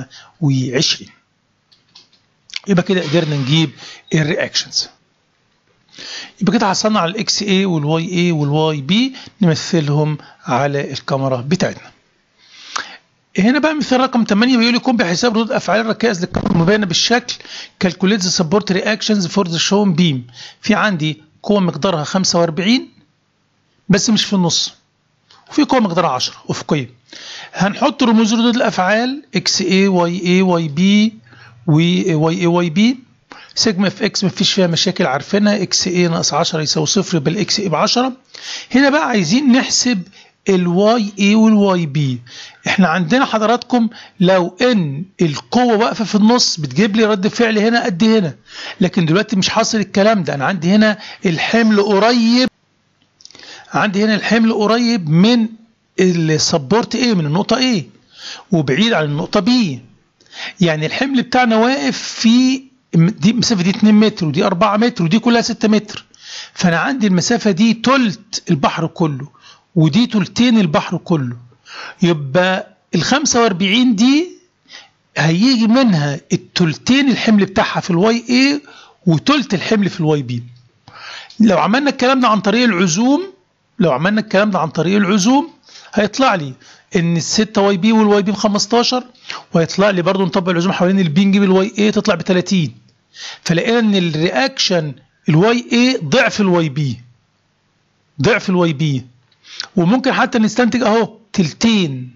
25 يبقى كده قدرنا نجيب الرياكشنز يبقى كده حصلنا على الاكس اي والواي اي والواي بي نمثلهم على الكاميرا بتاعتنا هنا بقى مثال رقم 8 بيقول لي قم بحساب ردود افعال الركائز للكاميرا المبينه بالشكل calculate the support reactions for the shown beam في عندي قوه مقدارها 45 بس مش في النص وفي قوه مقدارها 10 افقيه هنحط رموز ردود الافعال اكس اي واي اي واي بي واي اي واي بي سيجما اف اكس مفيش فيها مشاكل عارفينها اكس اي ناقص 10 يساوي صفر يبقى الاكس اي ب 10 هنا بقى عايزين نحسب الواي اي والواي بي احنا عندنا حضراتكم لو ان القوه واقفه في النص بتجيب لي رد فعل هنا قد هنا لكن دلوقتي مش حاصل الكلام ده انا عندي هنا الحمل قريب عندي هنا الحمل قريب من السبورت ايه من النقطه ايه وبعيد عن النقطه بي يعني الحمل بتاعنا واقف في دي المسافه دي 2 متر ودي 4 متر ودي كلها 6 متر فانا عندي المسافه دي تلت البحر كله ودي تلتين البحر كله يبقى ال 45 دي هيجي منها التلتين الحمل بتاعها في الواي اي وتلت الحمل في الواي بي لو عملنا الكلام ده عن طريق العزوم لو عملنا الكلام ده عن طريق العزوم هيطلع لي ان ال 6 واي بي والواي بي ب 15 وهيطلع لي برضو نطبق العزوم حوالين البي نجيب الواي اي تطلع ب 30 فلقينا ان الرياكشن الواي اي ضعف الواي بي ضعف الواي بي وممكن حتى نستنتج اهو تلتين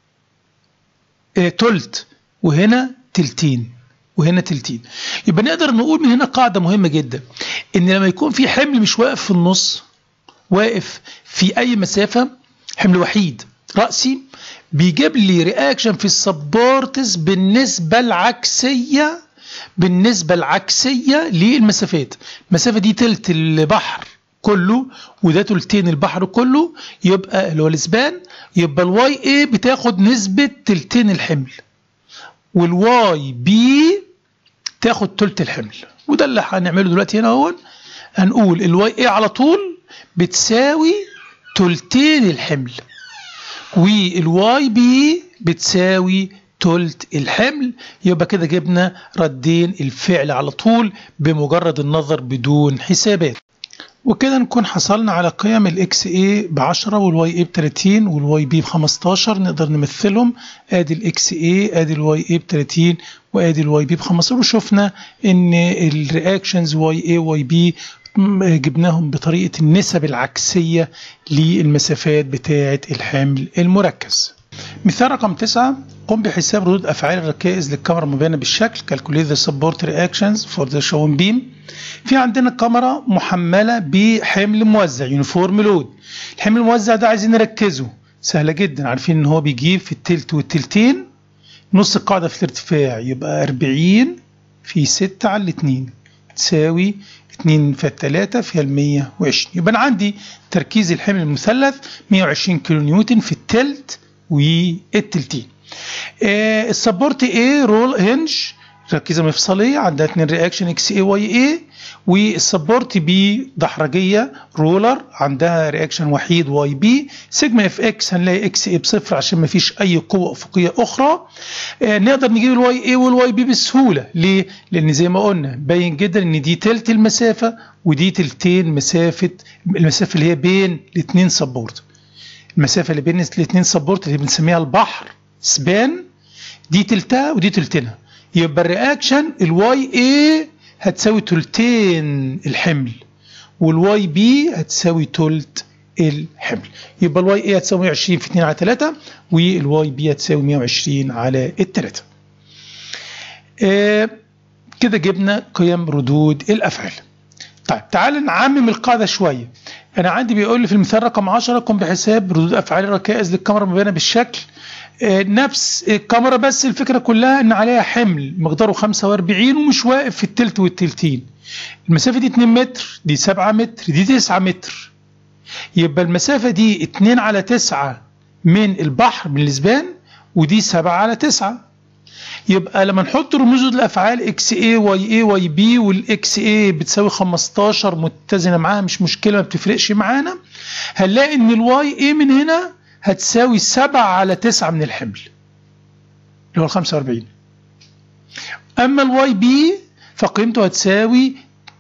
اه تلت وهنا تلتين وهنا تلتين يبقى نقدر نقول من هنا قاعدة مهمة جدا ان لما يكون في حمل مش واقف في النص واقف في اي مسافة حمل وحيد رأسي بيجيب لي رياكشن في السبورتس بالنسبة العكسية بالنسبة العكسية للمسافات المسافة دي تلت البحر كله وده تلتين البحر كله يبقى اللي هو الاسبان يبقى الواي اي بتاخد نسبة تلتين الحمل والواي بي تاخد تلت الحمل وده اللي هنعمله دلوقتي هنا اهو هنقول الواي اي على طول بتساوي تلتين الحمل والواي بي بتساوي تلت الحمل يبقى كده جبنا ردين الفعل على طول بمجرد النظر بدون حسابات وكده نكون حصلنا على قيم الاكس اي ب 10 والواي اي ب 30 والواي بي ب 15 نقدر نمثلهم ادي الاكس اي ادي الواي اي ب 30 وادي الواي بي ب 15 وشفنا ان الرياكشنز واي اي واي بي جبناهم بطريقه النسب العكسيه للمسافات بتاعه الحمل المركز. مثال رقم 9 قم بحساب ردود افعال الركائز للكاميرا المبينه بالشكل calculate the support reactions for the shown beam في عندنا كاميرا محمله بحمل موزع يونيفورم لود الحمل الموزع ده عايزين نركزه سهله جدا عارفين ان هو بيجيب في التلت والتلتين نص القاعده في الارتفاع يبقى 40 في 6 على 2 تساوي 2 في 3 فيها ال 120 يبقى انا عندي تركيز الحمل المثلث 120 كيلو نيوتن في التلت والتلتين آه السبورت اي رول هنج ركيزه مفصليه عندها اتنين رياكشن اكس اي واي اي والسبورت بي دحرجيه رولر عندها رياكشن وحيد واي بي سيجما اف اكس هنلاقي اكس اي بصفر عشان ما فيش اي قوه افقيه اخرى آه نقدر نجيب الواي اي والواي بي بسهوله ليه؟ لان زي ما قلنا باين جدا ان دي تلت المسافه ودي تلتين مسافه المسافه اللي هي بين الاثنين سبورت المسافه اللي بين الاثنين سبورت اللي بنسميها البحر سبان دي تلتها ودي تلتينها يبقى الرياكشن الواي اي هتساوي تلتين الحمل والواي بي هتساوي تلت الحمل يبقى الواي اي هتساوي 120 في 2 على 3 والواي بي هتساوي 120 على الثلاثة آه كده جبنا قيم ردود الافعال طيب تعال نعمم القاعده شويه انا عندي بيقول لي في المثال رقم 10 قم بحساب ردود افعال الركائز للكاميرا المبينه بالشكل آه نفس الكاميرا بس الفكره كلها ان عليها حمل مقداره 45 ومش واقف في التلت والتلتين المسافه دي 2 متر دي 7 متر دي 9 متر يبقى المسافه دي 2 على 9 من البحر من الاسبان ودي 7 على 9 يبقى لما نحط رموز الافعال اكس اي واي اي واي بي والاكس اي بتساوي 15 متزنه معاها مش مشكله ما بتفرقش معانا هنلاقي ان الواي اي من هنا هتساوي 7 على 9 من الحمل اللي هو ال 45 اما الواي بي فقيمته هتساوي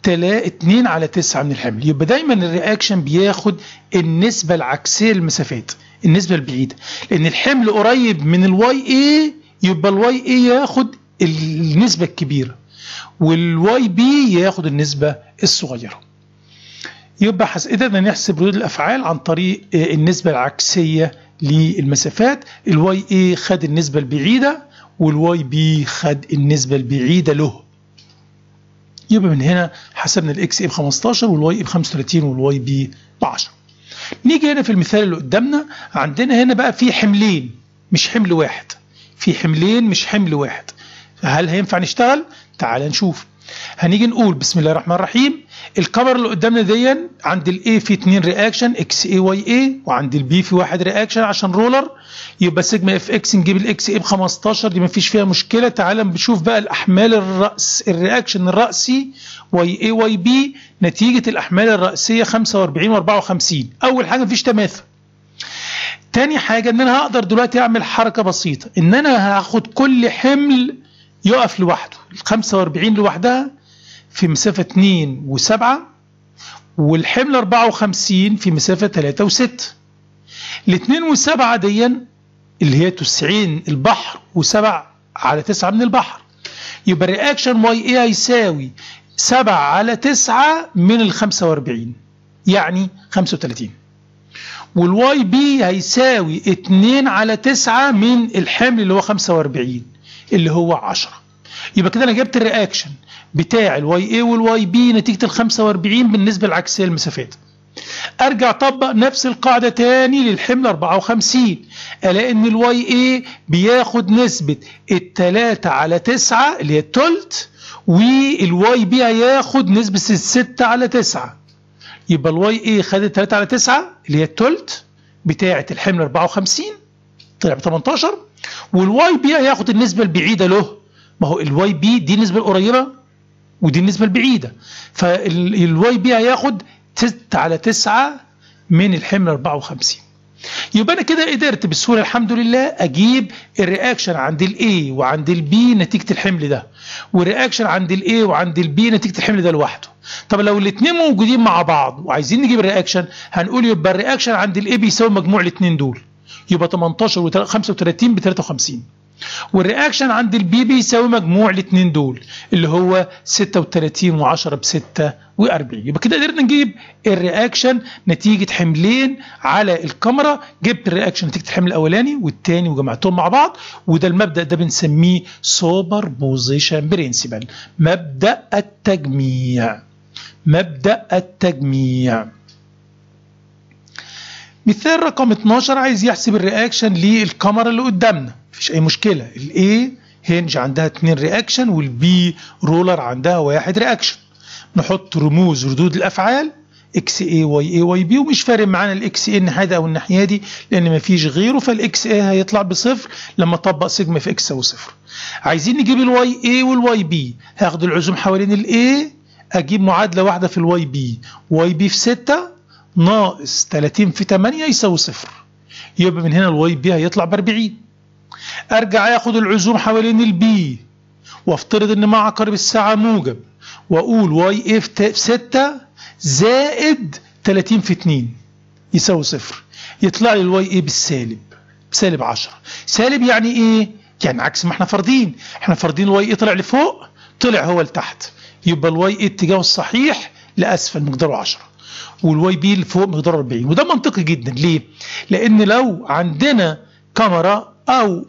2 على 9 من الحمل يبقى دايما الرياكشن بياخد النسبه العكسيه للمسافات النسبه البعيده لان الحمل قريب من الواي اي يبقى الواي اي ياخد النسبة الكبيرة والواي بي ياخد النسبة الصغيرة يبقى قدرنا نحسب ردود الافعال عن طريق النسبة العكسية للمسافات الواي اي خد النسبة البعيدة والواي بي خد النسبة البعيدة له يبقى من هنا حسبنا الاكس اي ب 15 والواي اي ب 35 والواي بي ب 10 نيجي هنا في المثال اللي قدامنا عندنا هنا بقى في حملين مش حمل واحد في حملين مش حمل واحد هل هينفع نشتغل تعال نشوف هنيجي نقول بسم الله الرحمن الرحيم الكاميرا اللي قدامنا دي عند الاي في 2 رياكشن اكس اي واي اي وعند البي في واحد رياكشن عشان رولر يبقى سيجما اف اكس نجيب الاكس اي ب 15 دي ما فيش فيها مشكله تعال نشوف بقى الاحمال الراس الرياكشن الراسي واي اي واي بي نتيجه الاحمال الراسيه 45 و54 اول حاجه مفيش تماثل تاني حاجة ان انا هقدر دلوقتي اعمل حركة بسيطة ان انا هاخد كل حمل يقف لوحده ال 45 لوحدها في مسافة 2 و7 والحمل 54 في مسافة 3 و6 ال 2 و7 دي اللي هي 90 البحر و7 على 9 من البحر يبقى الرياكشن واي اي هيساوي 7 على 9 من ال 45 يعني 35 والواي بي هيساوي 2 على 9 من الحمل اللي هو 45 اللي هو 10 يبقى كده انا جبت الرياكشن بتاع الواي اي والواي بي نتيجه ال 45 بالنسبه العكسيه للمسافات ارجع اطبق نفس القاعده تاني للحمل 54 الاقي ان الواي اي بياخد نسبه التلاتة على 9 اللي هي التلت والواي بي هياخد نسبه الستة على 9 يبقى الواي اي خدت 3 على 9 اللي هي التلت بتاعه الحمل 54 طلع ب 18 والواي بي هياخد النسبه البعيده له ما هو الواي بي دي النسبه القريبه ودي النسبة البعيدة فالواي بي هياخد 6 على 9 من الحمل 54 يبقى انا كده قدرت بسهوله الحمد لله اجيب الرياكشن عند الاي وعند البي نتيجه الحمل ده والرياكشن عند الاي وعند البي نتيجه الحمل ده لوحده طب لو الاثنين موجودين مع بعض وعايزين نجيب الرياكشن هنقول يبقى الرياكشن عند الاي بيساوي مجموع الاثنين دول يبقى 18 و 35 ب 53 والرياكشن عند البي بيساوي مجموع الاثنين دول اللي هو 36 و10 ب 46 يبقى كده قدرنا نجيب الرياكشن نتيجه حملين على الكاميرا جبت الرياكشن نتيجه الحمل الاولاني والثاني وجمعتهم مع بعض وده المبدا ده بنسميه سوبر بوزيشن برنسبل مبدا التجميع مبدا التجميع مثال رقم 12 عايز يحسب الرياكشن للكاميرا اللي قدامنا مفيش اي مشكله الاي هنج عندها اتنين رياكشن والبي رولر عندها واحد رياكشن نحط رموز ردود الافعال اكس اي واي اي واي بي ومش فارق معانا الاكس اي الناحيه او الناحيه دي لان مفيش غيره فالاكس اي هيطلع بصفر لما اطبق سيجما في اكس يساوي صفر عايزين نجيب الواي اي والواي بي هاخد العزوم حوالين الاي اجيب معادله واحده في الواي بي واي بي في 6 ناقص 30 في 8 يساوي صفر يبقى من هنا الواي بي هيطلع ب 40 ارجع اخد العزوم حوالين البي وافترض ان مع عقارب الساعه موجب واقول واي اف في 6 زائد 30 في 2 يساوي صفر يطلع لي الواي اي بالسالب بسالب 10 سالب يعني ايه يعني عكس ما احنا فارضين احنا فارضين الواي اي طلع لفوق طلع هو لتحت يبقى الواي اي اتجاهه الصحيح لاسفل مقداره 10 والواي بي اللي فوق مقداره 40 وده منطقي جدا ليه لان لو عندنا كاميرا او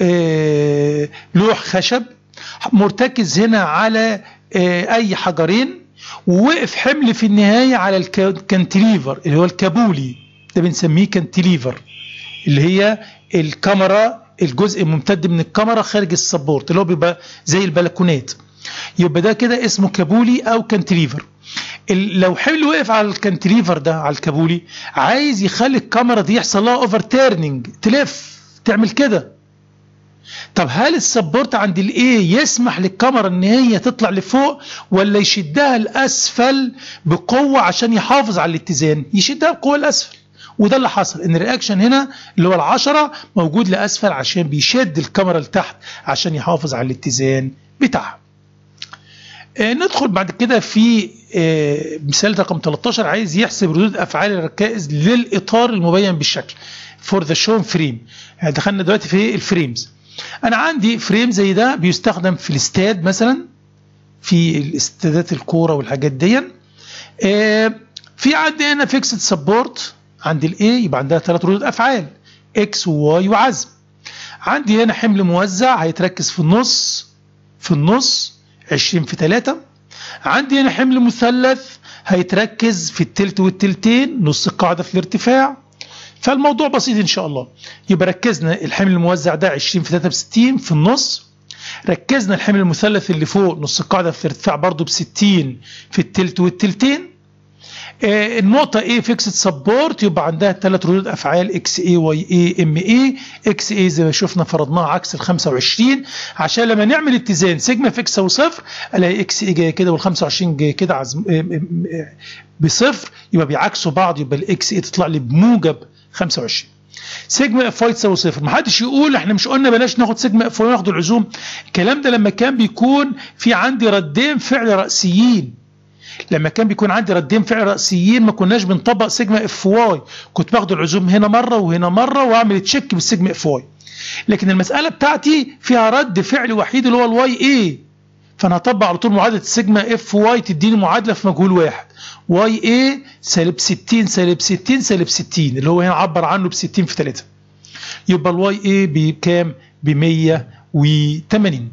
آه لوح خشب مرتكز هنا على آه اي حجرين ووقف حمل في النهايه على الكانتليفر اللي هو الكابولي ده بنسميه كانتليفر اللي هي الكاميرا الجزء الممتد من الكاميرا خارج السبورت اللي هو بيبقى زي البلكونات يبقى ده كده اسمه كابولي او كانتليفر لو حمل وقف على الكانتليفر ده على الكابولي عايز يخلي الكاميرا دي يحصل لها اوفر تيرنينج تلف تعمل كده طب هل السبورت عند الاي يسمح للكاميرا ان هي تطلع لفوق ولا يشدها لاسفل بقوه عشان يحافظ على الاتزان يشدها بقوه لاسفل وده اللي حصل ان الرياكشن هنا اللي هو العشرة موجود لاسفل عشان بيشد الكاميرا لتحت عشان يحافظ على الاتزان بتاعها آه ندخل بعد كده في آه مثال رقم 13 عايز يحسب ردود افعال الركائز للاطار المبين بالشكل فور ذا شون فريم دخلنا دلوقتي في الفريمز انا عندي فريم زي ده بيستخدم في الاستاد مثلا في الاستادات الكوره والحاجات دي آه في عندي هنا فيكسد سبورت عند الاي يبقى عندها ثلاث ردود افعال اكس وواي وعزم عندي هنا حمل موزع هيتركز في النص في النص 20 في 3 عندي هنا حمل مثلث هيتركز في التلت والتلتين نص القاعده في الارتفاع فالموضوع بسيط ان شاء الله يبقى ركزنا الحمل الموزع ده 20 في 3 ب 60 في النص ركزنا الحمل المثلث اللي فوق نص القاعده في الارتفاع برضه ب 60 في التلت والتلتين آه النقطة A فيكسد سبورت يبقى عندها ثلاث ردود أفعال اكس اي واي اي ام اي اكس اي زي ما شفنا فرضناها عكس ال 25 عشان لما نعمل اتزان سيجما في اكس وصفر الاقي اكس اي جايه كده وال 25 جايه كده عزم بصفر يبقى بيعكسوا بعض يبقى الاكس اي تطلع لي بموجب 25 سيجما اف واي تساوي صفر ما حدش يقول احنا مش قلنا بلاش ناخد سيجما اف واي وناخد العزوم الكلام ده لما كان بيكون في عندي ردين فعل رأسيين لما كان بيكون عندي ردين فعل رأسيين ما كناش بنطبق سيجما اف واي كنت باخد العزوم هنا مرة وهنا مرة واعمل تشيك بالسيجما اف واي لكن المسألة بتاعتي فيها رد فعل وحيد اللي هو الواي اي فانا هطبق على طول معادلة السيجما اف واي تديني معادلة في مجهول واحد واي اي سالب 60 سالب 60 سالب 60 اللي هو هنا عبر عنه ب 60 في 3 يبقى الواي اي بكام؟ ب 180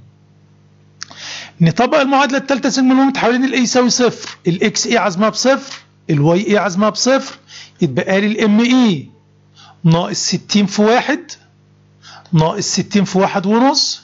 نطبق المعادله الثالثه سيجما المومنت حوالين الاي يساوي صفر الاكس اي عزمها بصفر الواي اي عزمها بصفر يتبقى لي الام اي ناقص 60 في واحد ناقص 60 في واحد ونص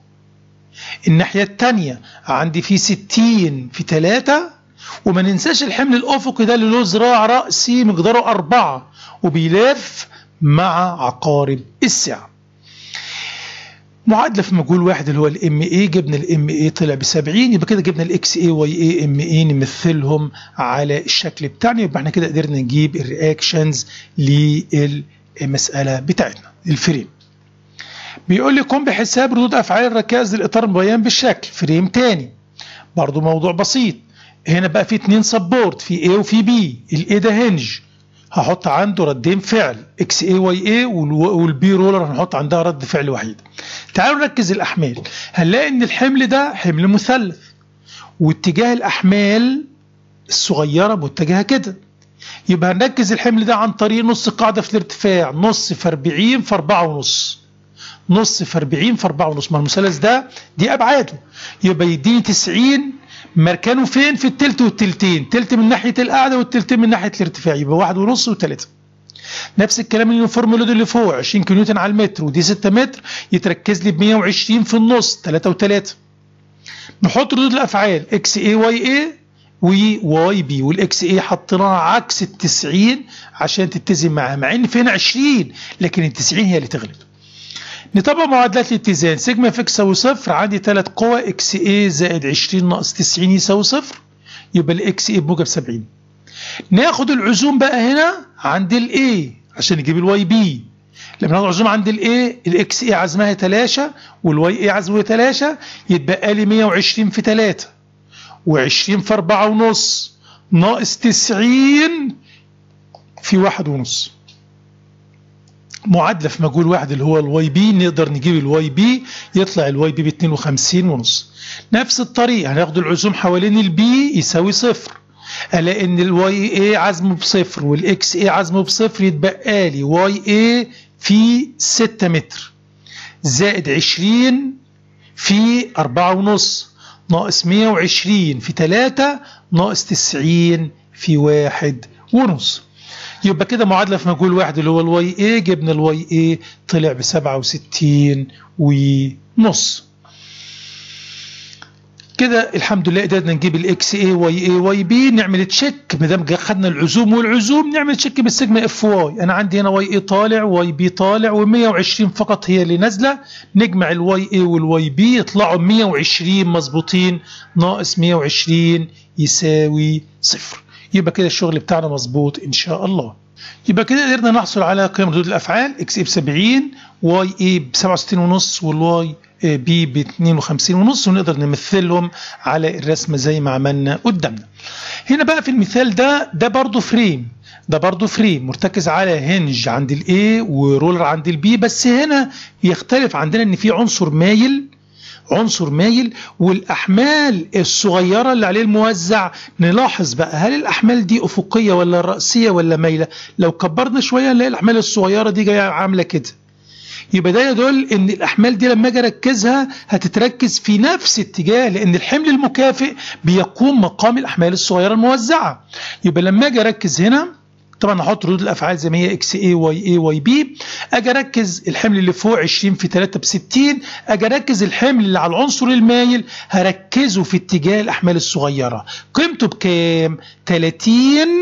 الناحيه الثانيه عندي في 60 في 3 وما ننساش الحمل الافقي ده اللي له ذراع راسي مقداره 4 وبيلف مع عقارب الساعه معادله في مجهول واحد اللي هو الام اي جبنا الام اي طلع ب 70 يبقى كده جبنا الاكس اي واي اي ام اي نمثلهم على الشكل بتاعنا يبقى احنا كده قدرنا نجيب الرياكشنز للمساله بتاعتنا الفريم بيقول لي قم بحساب ردود افعال الركائز للاطار المبين بالشكل فريم تاني برضو موضوع بسيط هنا بقى في اتنين سبورت في A وفي B الاي ده هنج هحط عنده ردين فعل اكس اي واي اي والبي رولر هنحط عندها رد فعل وحيد تعالوا نركز الاحمال هنلاقي ان الحمل ده حمل مثلث واتجاه الاحمال الصغيره متجهه كده يبقى هنركز الحمل ده عن طريق نص قاعده في الارتفاع نص في 40 في 4 ونص نص في 40 في 4 ونص ما المثلث ده دي ابعاده يبقى يديني 90 مركنه فين في التلت والتلتين تلت من ناحيه القاعده والتلتين من ناحيه الارتفاع يبقى واحد ونص وثلاثه نفس الكلام اليونيفورم لود اللي فوق 20 كيلو نيوتن على المتر ودي 6 متر يتركز لي ب 120 في النص 3 و3 نحط ردود الافعال اكس اي واي اي وواي بي والاكس اي حطيناها عكس ال 90 عشان تتزن معاها مع ان فينا 20 لكن ال 90 هي اللي تغلب نطبق معادلات الاتزان سيجما اف اكس يساوي صفر عندي ثلاث قوى اكس اي زائد 20 ناقص 90 يساوي صفر يبقى الاكس اي بموجب 70 ناخد العزوم بقى هنا عند الاي عشان نجيب الواي بي لما ناخد العزوم عند الاي الاكس اي عزمها يتلاشى والواي اي عزمه يتلاشى يتبقى لي 120 في 3 و20 في 4 ونص ناقص 90 في واحد ونص معادله في مجهول واحد اللي هو الواي بي نقدر نجيب الواي بي يطلع الواي بي ب 52 ونص نفس الطريقه هناخد العزوم حوالين البي يساوي صفر الاقي ان الواي اي عزمه بصفر والاكس اي عزمه بصفر يتبقى لي واي اي في 6 متر زائد 20 في 4 ونص ناقص 120 في 3 ناقص 90 في واحد ونص يبقى كده معادله في مجهول واحد اللي هو الواي اي جبنا الواي اي طلع ب 67 ونص كده الحمد لله قدرنا نجيب الاكس اي واي اي واي بي نعمل تشيك ما دام خدنا العزوم والعزوم نعمل تشيك بالسيجما اف واي انا عندي هنا واي اي طالع واي بي طالع و120 فقط هي اللي نازله نجمع الواي اي والواي بي يطلعوا 120 مظبوطين ناقص 120 يساوي صفر يبقى كده الشغل بتاعنا مظبوط ان شاء الله يبقى كده قدرنا نحصل على قيم ردود الافعال اكس اي ب 70 واي اي ب 67 ونص والواي بي ب 52 ونص ونقدر نمثلهم على الرسمه زي ما عملنا قدامنا هنا بقى في المثال ده ده برضو فريم ده برضو فريم مرتكز على هنج عند الاي ورولر عند البي بس هنا يختلف عندنا ان في عنصر مايل عنصر مايل والاحمال الصغيره اللي عليه الموزع نلاحظ بقى هل الاحمال دي افقيه ولا راسيه ولا مايله لو كبرنا شويه نلاقي الاحمال الصغيره دي جايه عامله كده يبقى ده يدل ان الاحمال دي لما اجي اركزها هتتركز في نفس اتجاه لان الحمل المكافئ بيقوم مقام الاحمال الصغيره الموزعه يبقى لما اجي اركز هنا طبعا احط ردود الافعال زي ما هي اكس اي واي اي واي بي اجي اركز الحمل اللي فوق 20 في 3 ب 60 اجي اركز الحمل اللي على العنصر المايل هركزه في اتجاه الاحمال الصغيره قيمته بكام 30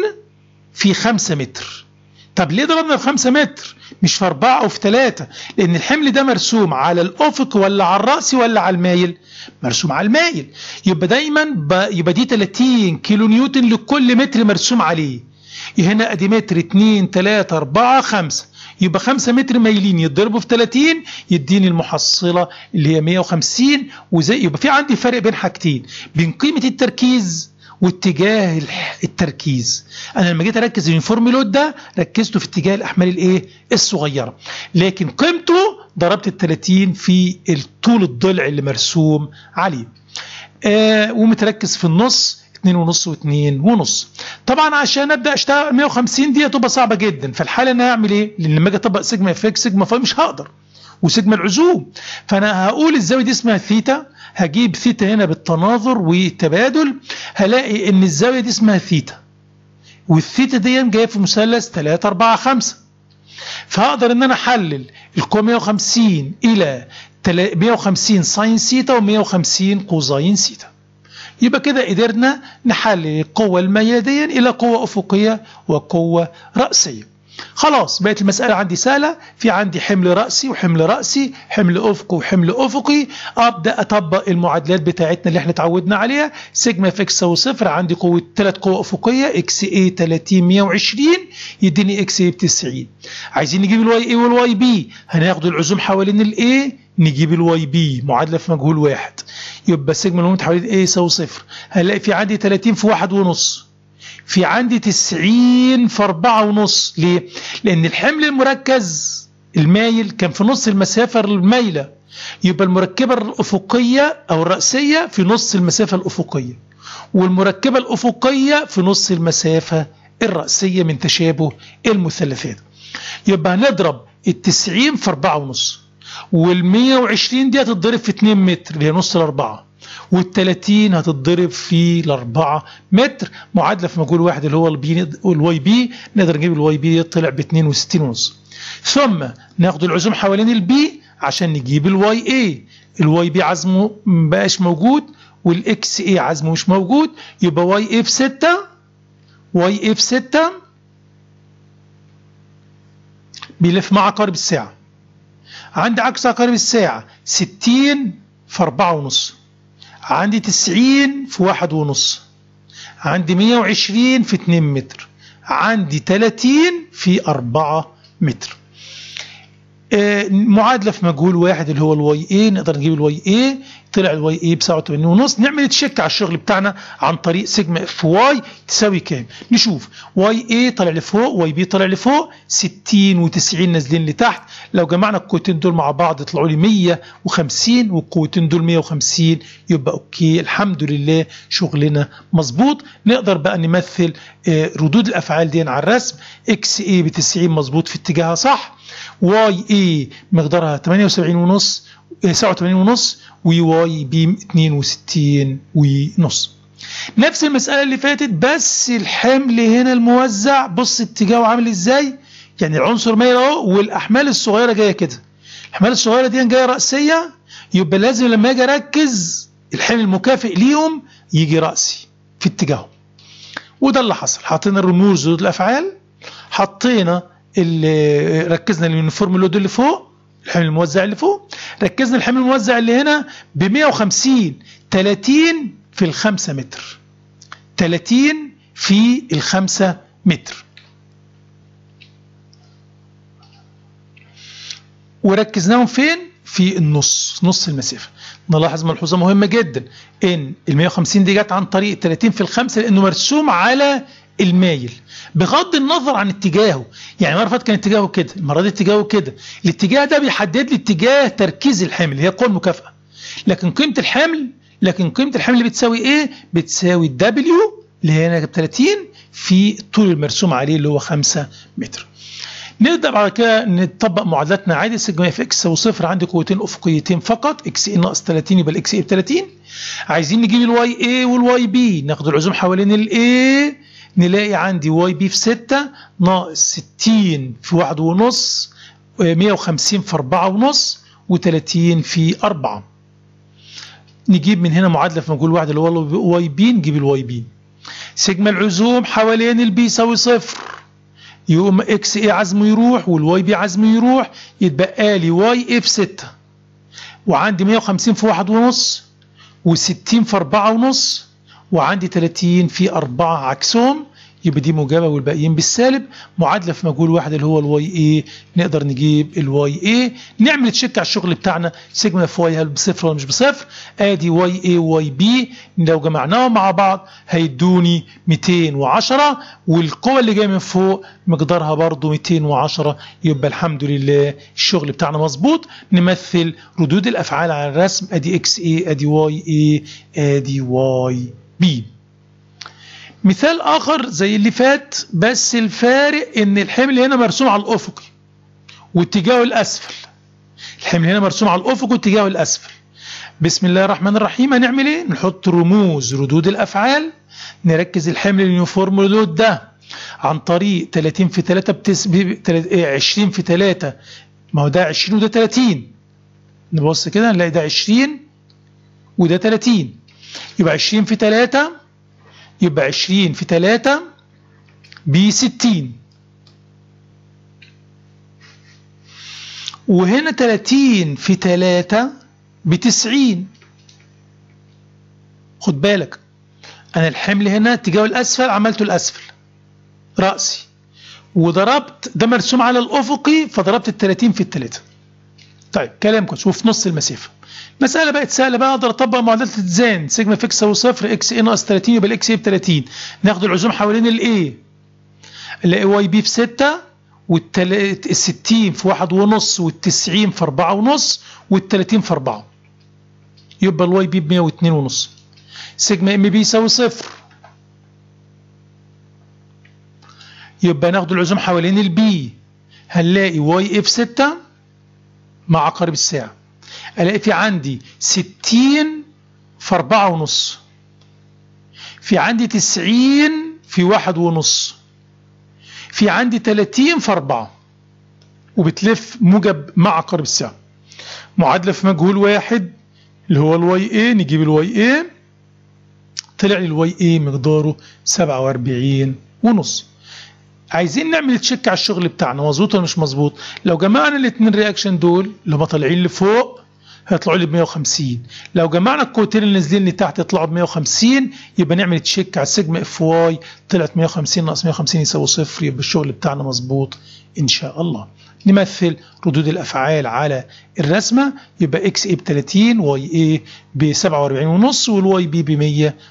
في 5 متر طب ليه ضربنا في 5 متر مش في 4 او في 3 لان الحمل ده مرسوم على الافق ولا على الراس ولا على المايل مرسوم على المايل يبقى دايما يبقى دي 30 كيلو نيوتن لكل متر مرسوم عليه هنا ادي متر 2 3 4 5 يبقى 5 متر مايلين يتضربوا في 30 يديني المحصله اللي هي 150 وزي يبقى في عندي فرق بين حاجتين بين قيمه التركيز واتجاه التركيز انا لما جيت اركز اليونيفورم لود ده ركزته في اتجاه الاحمال الايه الصغيره لكن قيمته ضربت ال 30 في طول الضلع اللي مرسوم عليه آه ومتركز في النص 2 ونص و2 ونص طبعا عشان ابدا اشتغل 150 دي هتبقى صعبه جدا فالحاله انا هعمل ايه لان لما اجي اطبق سيجما اف اكس سيجما فاي مش هقدر وسيجما العزوم فانا هقول الزاويه دي اسمها ثيتا هجيب ثيتا هنا بالتناظر والتبادل هلاقي ان الزاويه دي اسمها ثيتا والثيتا دي جايه في مثلث 3 4 5 فهقدر ان انا احلل القوه 150 الى 150 ساين ثيتا و150 كوزاين ثيتا يبقى كده قدرنا نحلل القوة الميادية إلى قوة أفقية وقوة رأسية خلاص بقت المسألة عندي سهلة في عندي حمل رأسي وحمل رأسي حمل أفقي وحمل أفقي أبدأ أطبق المعادلات بتاعتنا اللي احنا اتعودنا عليها سيجما في اكس تساوي صفر عندي قوة ثلاث قوة أفقية اكس اي 30 120 يديني اكس اي ب 90 عايزين نجيب الواي اي والواي بي هناخد العزوم حوالين الاي نجيب الواي بي معادلة في مجهول واحد يبقى سيجما المومنت حوالين اي يساوي صفر هنلاقي في عندي 30 في واحد ونص في عندي 90 في 4 ونص ليه؟ لأن الحمل المركز المايل كان في نص المسافة المايلة يبقى المركبة الأفقية أو الرأسية في نص المسافة الأفقية والمركبة الأفقية في نص المسافة الرأسية من تشابه المثلثات يبقى هنضرب التسعين في أربعة ونص والمية وعشرين دي هتتضرب في اتنين متر اللي هي نص الأربعة والتلاتين هتتضرب في الأربعة متر معادلة في مجهول واحد اللي هو البي الواي بي نقدر نجيب الواي بي طلع ب 62 ونص ثم ناخد العزوم حوالين البي عشان نجيب الواي اي الواي بي عزمه مبقاش موجود والاكس اي عزمه مش موجود يبقى واي اي في 6 واي اي في 6 بيلف مع عقارب الساعة عندي عكس عقارب الساعة 60 في 4 ونص عندي 90 في واحد ونص عندي 120 في 2 متر عندي 30 في 4 متر آه معادله في مجهول واحد اللي هو الواي اي نقدر نجيب الواي اي طلع الواي اي ب 87 ونص نعمل تشيك على الشغل بتاعنا عن طريق سيجما اف واي تساوي كام نشوف واي اي طلع لفوق واي بي طلع لفوق 60 و90 نازلين لتحت لو جمعنا القوتين دول مع بعض يطلعوا لي 150 والقوتين دول 150 يبقى اوكي الحمد لله شغلنا مظبوط نقدر بقى نمثل آه ردود الافعال دي على الرسم اكس اي ب 90 مظبوط في اتجاهها صح واي اي مقدارها 78 ونص 87 ونص وواي بي 62 ونص نفس المسألة اللي فاتت بس الحمل هنا الموزع بص اتجاهه عامل ازاي يعني العنصر مايل اهو والاحمال الصغيرة جاية كده الاحمال الصغيرة دي جاية رأسية يبقى لازم لما اجي اركز الحمل المكافئ ليهم يجي رأسي في اتجاههم وده اللي حصل حطينا الرموز ردود الافعال حطينا اللي ركزنا اليونيفورم لود اللي فوق الحمل الموزع اللي فوق ركزنا الحمل الموزع اللي هنا ب 150 30 في الخمسة متر 30 في الخمسة متر وركزناهم فين في النص نص المسافة نلاحظ ملحوظة مهمة جدا ان ال 150 دي جت عن طريق 30 في الخمسة لانه مرسوم على المايل بغض النظر عن اتجاهه يعني المره فاتت كان اتجاهه كده المره دي اتجاهه كده الاتجاه ده بيحدد لي اتجاه تركيز الحمل هي قوه المكافاه لكن قيمه الحمل لكن قيمه الحمل بتساوي ايه بتساوي دبليو اللي هي هنا 30 في الطول المرسوم عليه اللي هو 5 متر نبدا بعد كده نطبق معادلاتنا عادي سيجما اف اكس تساوي صفر عندي قوتين افقيتين فقط اكس اي ناقص 30 يبقى الاكس اي ب 30 عايزين نجيب الواي اي والواي بي ناخد العزوم حوالين الاي نلاقي عندي واي بي في 6 ناقص 60 في واحد ونص 150 في 4 ونص و30 في 4 نجيب من هنا معادله في مجهول واحد اللي هو الواي بي نجيب الواي بي سيجما العزوم حوالين البي يساوي صفر يقوم اكس اي عزمه يروح والواي بي عزمه يروح يتبقى لي واي اي في 6 وعندي 150 في واحد ونص و60 في 4 ونص وعندي 30 في 4 عكسهم يبقى دي موجبه والباقيين بالسالب معادله في مجهول واحد اللي هو الواي اي نقدر نجيب الواي اي نعمل تشيك على الشغل بتاعنا سيجما في واي هل بصفر ولا مش بصفر ادي واي اي وواي بي لو جمعناهم مع بعض هيدوني 210 والقوه اللي جايه من فوق مقدارها برضو 210 يبقى الحمد لله الشغل بتاعنا مظبوط نمثل ردود الافعال على الرسم ادي اكس اي ادي واي اي ادي واي بي مثال اخر زي اللي فات بس الفارق ان الحمل هنا مرسوم على الافقي واتجاهه الاسفل الحمل هنا مرسوم على الافق واتجاهه الاسفل بسم الله الرحمن الرحيم هنعمل ايه نحط رموز ردود الافعال نركز الحمل اليونيفورم ردود ده عن طريق 30 في 3 بتس... ب... 20 في 3 ما هو ده 20 وده 30 نبص كده نلاقي ده 20 وده 30 يبقى 20 في 3 يبقى 20 في 3 ب 60 وهنا 30 في 3 ب 90 خد بالك انا الحمل هنا اتجاه الاسفل عملته الاسفل راسي وضربت ده مرسوم على الافقي فضربت ال 30 في الثلاثه طيب كلام كويس وفي نص المسافه مسألة بقت سهلة بقى اقدر اطبق معادلة التزان سيجما في اكس يساوي صفر اكس اي ناقص 30 يبقى الاكس اي ب 30 ناخد العزوم حوالين الاي الاقي واي بي في 6 وال 60 في 1 ونص وال 90 في 4 ونص وال 30 في 4 يبقى الواي بي ب 102 ونص سيجما ام بي يساوي صفر يبقى ناخد العزوم حوالين البي هنلاقي واي اف 6 مع عقارب الساعة الاقي في عندي 60 في 4 ونص في عندي 90 في واحد ونص في عندي 30 في 4 وبتلف موجب مع عقارب الساعة معادلة في مجهول واحد اللي هو الواي اي نجيب الواي اي طلع لي الواي اي مقداره 47 ونص عايزين نعمل تشيك على الشغل بتاعنا مظبوط ولا مش مظبوط لو جمعنا الاثنين رياكشن دول اللي هم طالعين لفوق هيطلعوا لي ب 150 لو جمعنا الكوتين اللي نازلين لتحت يطلعوا ب 150 يبقى نعمل تشيك على السيجما اف واي طلعت 150 ناقص 150 يساوي صفر يبقى الشغل بتاعنا مظبوط ان شاء الله نمثل ردود الافعال على الرسمه يبقى اكس اي ب 30 واي اي ب 47 ونص والواي بي ب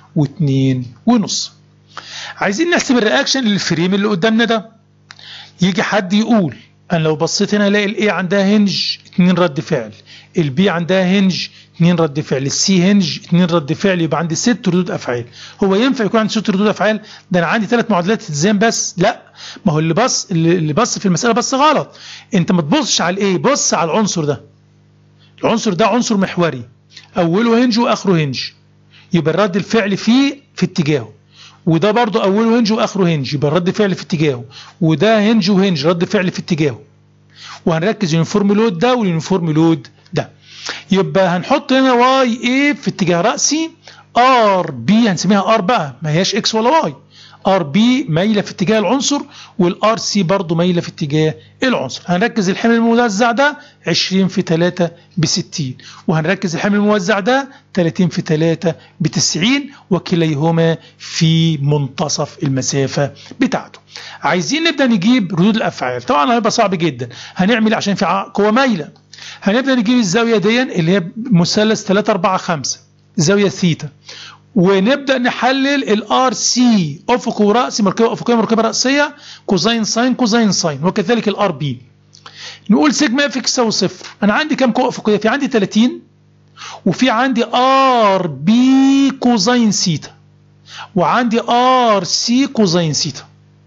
102 ونص عايزين نحسب الرياكشن للفريم اللي قدامنا ده يجي حد يقول انا لو بصيت هنا الاقي الاي عندها هنج 2 رد فعل البي عندها هنج 2 رد فعل السي هنج 2 رد فعل يبقى عندي ست ردود افعال هو ينفع يكون عندي ست ردود افعال ده انا عندي ثلاث معادلات التزام بس لا ما هو اللي بص اللي بص في المساله بس غلط انت ما تبصش على الايه بص على العنصر ده العنصر ده عنصر محوري اوله هنج واخره هنج يبقى الرد الفعل فيه في اتجاهه وده برضه اوله هنج واخره هنج يبقى الرد فعل في اتجاهه وده هنج وهنج رد فعل في اتجاهه وهنركز اليونيفورم لود ده واليونيفورم لود ده يبقى هنحط هنا واي اي في اتجاه راسي ار بي هنسميها ار بقى ما هياش اكس ولا واي ار بي مايله في اتجاه العنصر والار سي برضه مايله في اتجاه العنصر هنركز الحمل الموزع ده 20 في 3 ب 60 وهنركز الحمل الموزع ده 30 في 3 ب 90 وكليهما في منتصف المسافه بتاعته عايزين نبدا نجيب ردود الافعال طبعا هيبقى صعب جدا هنعمل عشان في قوه مايله هنبدا نجيب الزاويه دي اللي هي مثلث 3 4 5 زاويه ثيتا ونبدا نحلل الار سي افق وراسي مركبه افقيه مركبه راسيه كوزين ساين كوزين ساين وكذلك الار بي نقول سيجما اف اكس يساوي صفر انا عندي كام قوه افقيه في عندي 30 وفي عندي ار بي كوزين سيتا وعندي ار سي كوزين سيتا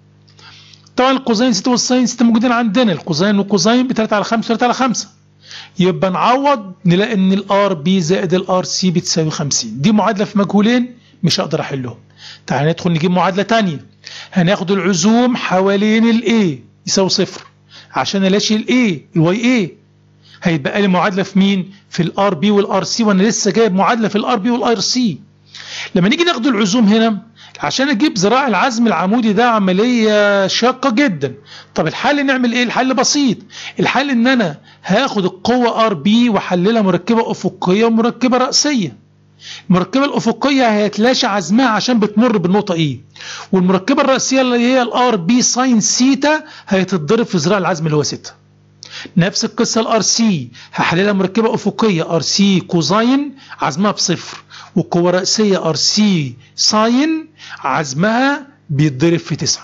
طبعا الكوزين سيتا والساين سيتا موجودين عندنا الكوزين والكوزين ب 3 على 5 3 على 5 يبقى نعوض نلاقي ان الار بي زائد الار سي بتساوي 50 دي معادله في مجهولين مش هقدر احلهم تعال ندخل نجيب معادله ثانيه هناخد العزوم حوالين الاي يساوي صفر عشان الاقي الاي الواي اي هيبقى لي معادله في مين في الار بي والار سي وانا لسه جايب معادله في الار بي والار سي لما نيجي ناخد العزوم هنا عشان اجيب ذراع العزم العمودي ده عمليه شاقه جدا طب الحل نعمل ايه الحل بسيط الحل ان انا هاخد القوه ار بي واحللها مركبه افقيه ومركبه راسيه المركبه الافقيه هيتلاشى عزمها عشان بتمر بالنقطه ايه والمركبه الراسيه اللي هي الار بي ساين سيتا هيتضرب في ذراع العزم اللي هو 6 نفس القصه الار سي هحللها مركبه افقيه ار سي كوزاين عزمها بصفر والقوه الراسيه ار سي ساين عزمها بيتضرب في 9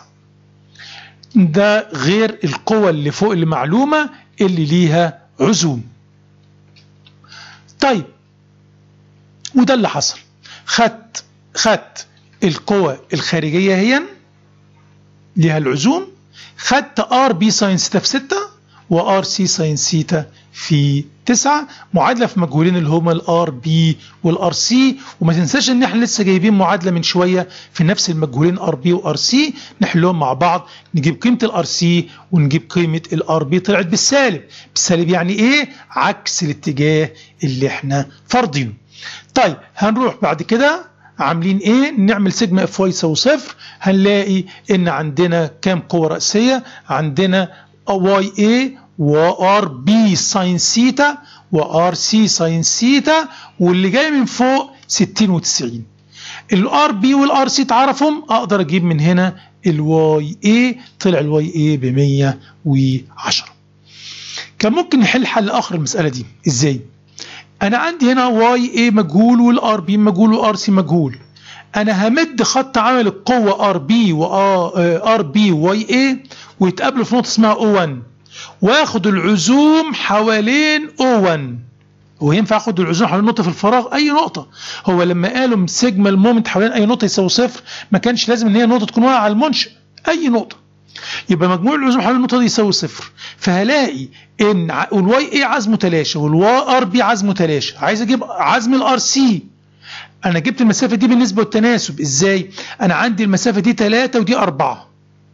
ده غير القوة اللي فوق اللي معلومة اللي ليها عزوم طيب وده اللي حصل خدت خدت القوة الخارجية هي ليها العزوم خدت ار بي ساين سيتا في 6 وار سي ساين سيتا في 9 معادله في مجهولين اللي هما الار بي والار سي وما تنساش ان احنا لسه جايبين معادله من شويه في نفس المجهولين ار بي وار سي نحلهم مع بعض نجيب قيمه الار سي ونجيب قيمه الار بي طلعت بالسالب بالسالب يعني ايه عكس الاتجاه اللي احنا فرضينه طيب هنروح بعد كده عاملين ايه نعمل سيجما اف واي يساوي صفر هنلاقي ان عندنا كام قوه راسيه عندنا واي اي وار بي ساين سيتا وار سي ساين سيتا واللي جاي من فوق 60 و90 الار بي والار سي تعرفهم اقدر اجيب من هنا الواي اي طلع الواي اي ب 110 كان ممكن نحل حل اخر المساله دي ازاي انا عندي هنا واي اي مجهول والار بي مجهول والار سي مجهول انا همد خط عمل القوه ار بي وار بي واي اي ويتقابلوا في نقطه اسمها او 1 واخد العزوم حوالين او 1 هو ينفع اخد العزوم حوالين نقطه في الفراغ اي نقطه هو لما قالوا سيجما المومنت حوالين اي نقطه يساوي صفر ما كانش لازم ان هي نقطه تكون واقعه على المنشأ اي نقطه يبقى مجموع العزوم حوالين النقطه دي يساوي صفر فهلاقي ان الواي اي عزمه تلاشى والواي ار بي عزمه تلاشى عايز اجيب عزم الار سي انا جبت المسافه دي بالنسبه والتناسب ازاي انا عندي المسافه دي 3 ودي 4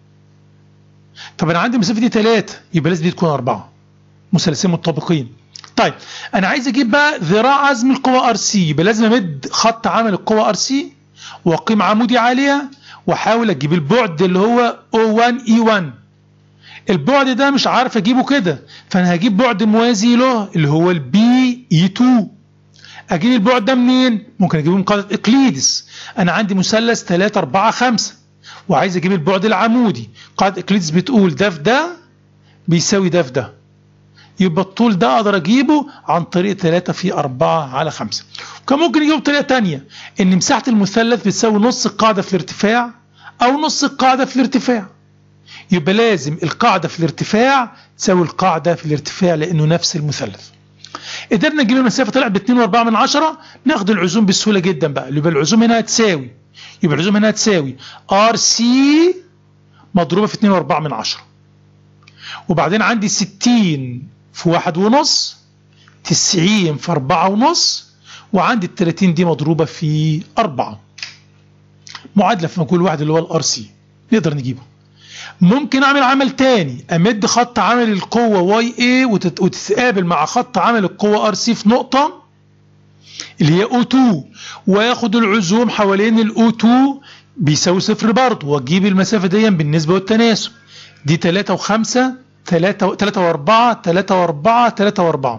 طب انا عندي المسافه دي 3 يبقى لازم دي تكون 4 مثلثين متطابقين طيب انا عايز اجيب بقى ذراع عزم القوه ار سي يبقى لازم امد خط عمل القوه ار سي واقيم عمودي عليها واحاول اجيب البعد اللي هو O1 E1 البعد ده مش عارف اجيبه كده فانا هجيب بعد موازي له اللي هو البي E2 اجيب البعد ده منين ممكن اجيبه من قاعده اقليدس انا عندي مثلث 3 4 5 وعايز اجيب البعد العمودي قاعده اقليدس بتقول ده في ده بيساوي ده في ده يبقى الطول ده اقدر اجيبه عن طريق 3 في 4 على 5 وكان ممكن اجيبه بطريقه ثانيه ان مساحه المثلث بتساوي نص القاعده في الارتفاع او نص القاعده في الارتفاع يبقى لازم القاعده في الارتفاع تساوي القاعده في الارتفاع لانه نفس المثلث قدرنا نجيب المسافه طلعت ب 2.4 من 10 ناخد العزوم بسهوله جدا بقى يبقى العزوم هنا هتساوي يبقى العزوم هنا هتساوي ار سي مضروبه في 2.4 من 10 وبعدين عندي 60 في واحد ونص 90 في أربعة ونص وعندي ال 30 دي مضروبة في أربعة معادلة في مجهول واحد اللي هو الار سي نقدر نجيبه ممكن اعمل عمل تاني امد خط عمل القوه واي اي وتتقابل مع خط عمل القوه ار سي في نقطه اللي هي او 2 واخد العزوم حوالين الاو 2 بيساوي صفر برضه واجيب المسافه دي بالنسبه والتناسب دي 3 و5 3 3 و4 3 و4 3 و4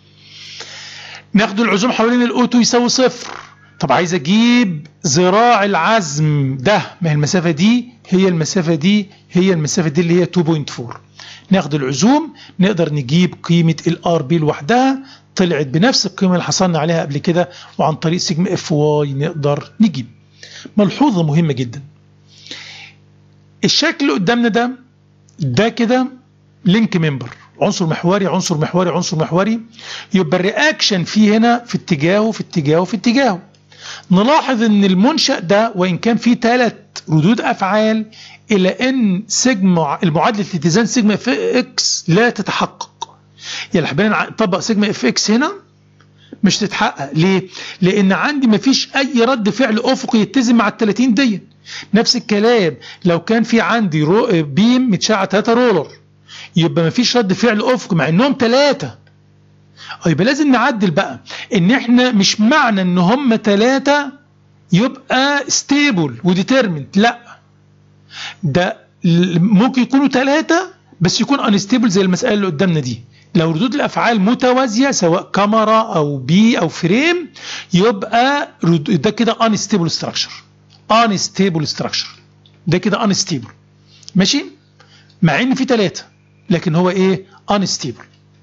ناخد العزوم حوالين الاو 2 يساوي صفر طب عايز اجيب ذراع العزم ده ما هي المسافه دي هي المسافه دي هي المسافه دي اللي هي 2.4 ناخد العزوم نقدر نجيب قيمه الار بي لوحدها طلعت بنفس القيمه اللي حصلنا عليها قبل كده وعن طريق سيجما اف واي نقدر نجيب ملحوظه مهمه جدا الشكل اللي قدامنا ده ده كده لينك ممبر عنصر محوري عنصر محوري عنصر محوري يبقى الرياكشن فيه هنا في اتجاهه في اتجاهه في اتجاهه نلاحظ ان المنشأ ده وان كان فيه ثلاث ردود افعال الى ان سيجما المعادله الاتزان سيجما اف اكس لا تتحقق يعني حبينا نطبق سيجما اف اكس هنا مش تتحقق ليه؟ لان عندي مفيش اي رد فعل افقي يتزن مع ال 30 دي نفس الكلام لو كان في عندي رو بيم متشعة 3 رولر يبقى مفيش رد فعل افقي مع انهم ثلاثه يبقى لازم نعدل بقى ان احنا مش معنى ان هم ثلاثه يبقى ستيبل وديترمنت لا ده ممكن يكونوا ثلاثه بس يكون انستيبل زي المساله اللي قدامنا دي لو ردود الافعال متوازيه سواء كاميرا او بي او فريم يبقى ده كده انستيبل ستراكشر انستيبل ستراكشر ده كده انستيبل ماشي مع ان في ثلاثه لكن هو ايه انستيبل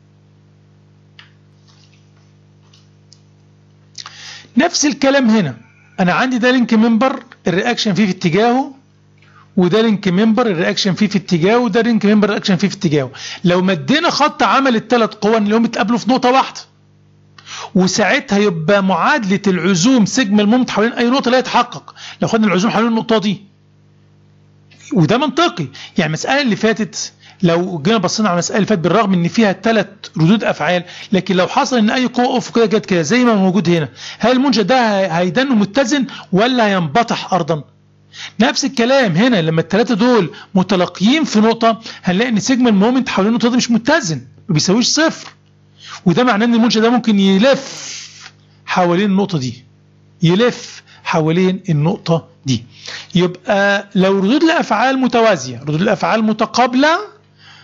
نفس الكلام هنا انا عندي ده لينك ممبر الرياكشن فيه في اتجاهه وده لينك ممبر الرياكشن فيه في اتجاهه وده لينك ممبر الرياكشن فيه في اتجاهه لو مدينا خط عمل الثلاث قوى اللي هم اتقابلوا في نقطه واحده وساعتها يبقى معادله العزوم سيجما المومنت حوالين اي نقطه لا يتحقق لو خدنا العزوم حوالين النقطه دي وده منطقي يعني المساله اللي فاتت لو جينا بصينا على المساله اللي فاتت بالرغم ان فيها ثلاث ردود افعال لكن لو حصل ان اي قوه افقيه جت كده زي ما موجود هنا هل المنشا ده هيدن متزن ولا هينبطح ارضا؟ نفس الكلام هنا لما الثلاثه دول متلاقيين في نقطه هنلاقي ان سيجما المومنت حوالين النقطه دي مش متزن ما بيساويش صفر وده معناه ان المنشا ده ممكن يلف حوالين النقطه دي يلف حوالين النقطه دي يبقى لو ردود الافعال متوازيه ردود الافعال متقابله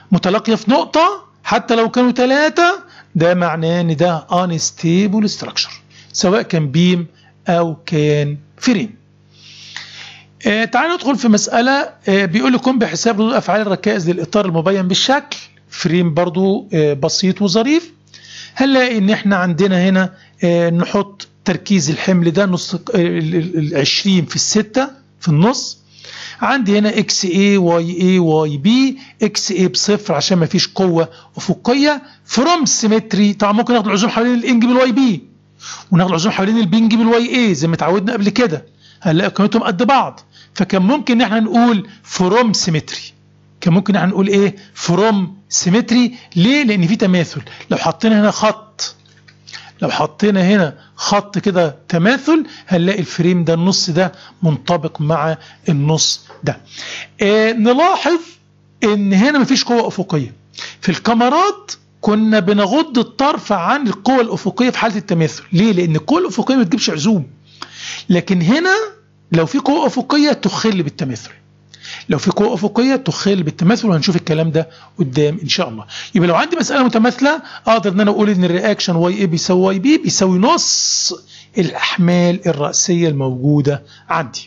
متلاقيه في نقطه حتى لو كانوا ثلاثه ده معناه ان ده unstable structure سواء كان بيم او كان فريم آه تعال ندخل في مسألة آه بيقول لكم بحساب ردود أفعال الركائز للإطار المبين بالشكل فريم برضو آه بسيط وظريف هنلاقي إن إحنا عندنا هنا آه نحط تركيز الحمل ده نص ال 20 في الستة في النص عندي هنا اكس اي واي اي واي بي اكس اي بصفر عشان ما فيش قوة أفقية فروم سيمتري طبعا ممكن ناخد العزوم حوالين الانج بالواي بي وناخد العزوم حوالين البنج بالواي اي زي ما اتعودنا قبل كده هنلاقي قيمتهم قد بعض فكان ممكن ان احنا نقول فروم سيمتري كان ممكن احنا نقول ايه فروم سيمتري ليه لان في تماثل لو حطينا هنا خط لو حطينا هنا خط كده تماثل هنلاقي الفريم ده النص ده منطبق مع النص ده اه نلاحظ ان هنا مفيش قوة افقية في الكاميرات كنا بنغض الطرف عن القوة الافقية في حالة التماثل ليه لان القوة الافقية ما تجيبش عزوم لكن هنا لو في قوة أفقية تخل بالتماثل لو في قوة أفقية تخل بالتماثل وهنشوف الكلام ده قدام إن شاء الله يبقى لو عندي مسألة متماثلة أقدر إن أنا أقول إن الرياكشن واي اي بيساوي واي بي بيساوي نص الأحمال الرأسية الموجودة عندي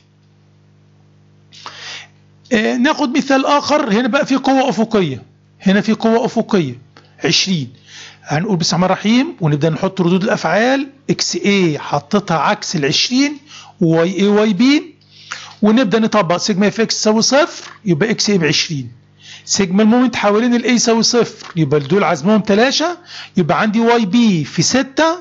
آه ناخد مثال آخر هنا بقى في قوة أفقية هنا في قوة أفقية 20 هنقول بسم الله الرحمن الرحيم ونبدأ نحط ردود الأفعال اكس اي حطيتها عكس ال 20 واي اي واي بي ونبدا نطبق سيجما اف اكس يساوي صفر يبقى اكس اي ب 20 سيجما المومنت حوالين الاي يساوي صفر يبقى دول عزمهم ثلاثه يبقى عندي واي بي في 6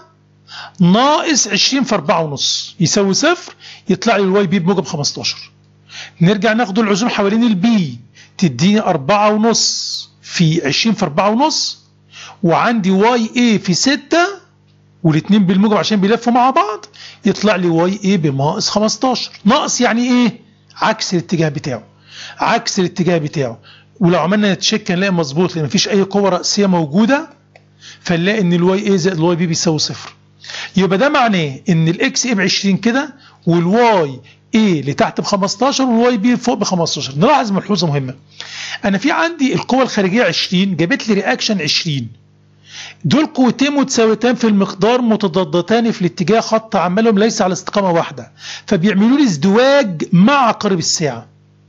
ناقص 20 في 4 ونص يساوي صفر يطلع لي الواي بي بموجب 15 نرجع ناخد العزوم حوالين البي تديني 4 ونص في 20 في 4 ونص وعندي واي اي في 6 والاثنين بالموجب عشان بيلفوا مع بعض يطلع لي واي اي بناقص 15 ناقص يعني ايه عكس الاتجاه بتاعه عكس الاتجاه بتاعه ولو عملنا تشيك هنلاقي مظبوط لان مفيش اي قوه راسيه موجوده فنلاقي ان الواي اي زائد الواي بي بيساوي صفر يبقى ده معناه ان الاكس اي ب 20 كده والواي اي لتحت ب 15 والواي بي فوق ب 15 نلاحظ ملحوظه مهمه انا في عندي القوه الخارجيه 20 جابت لي رياكشن 20 دول قوتين متساويتان في المقدار متضادتان في الاتجاه خط عملهم ليس على استقامة واحدة فبيعملوا لي ازدواج مع عقارب الساعة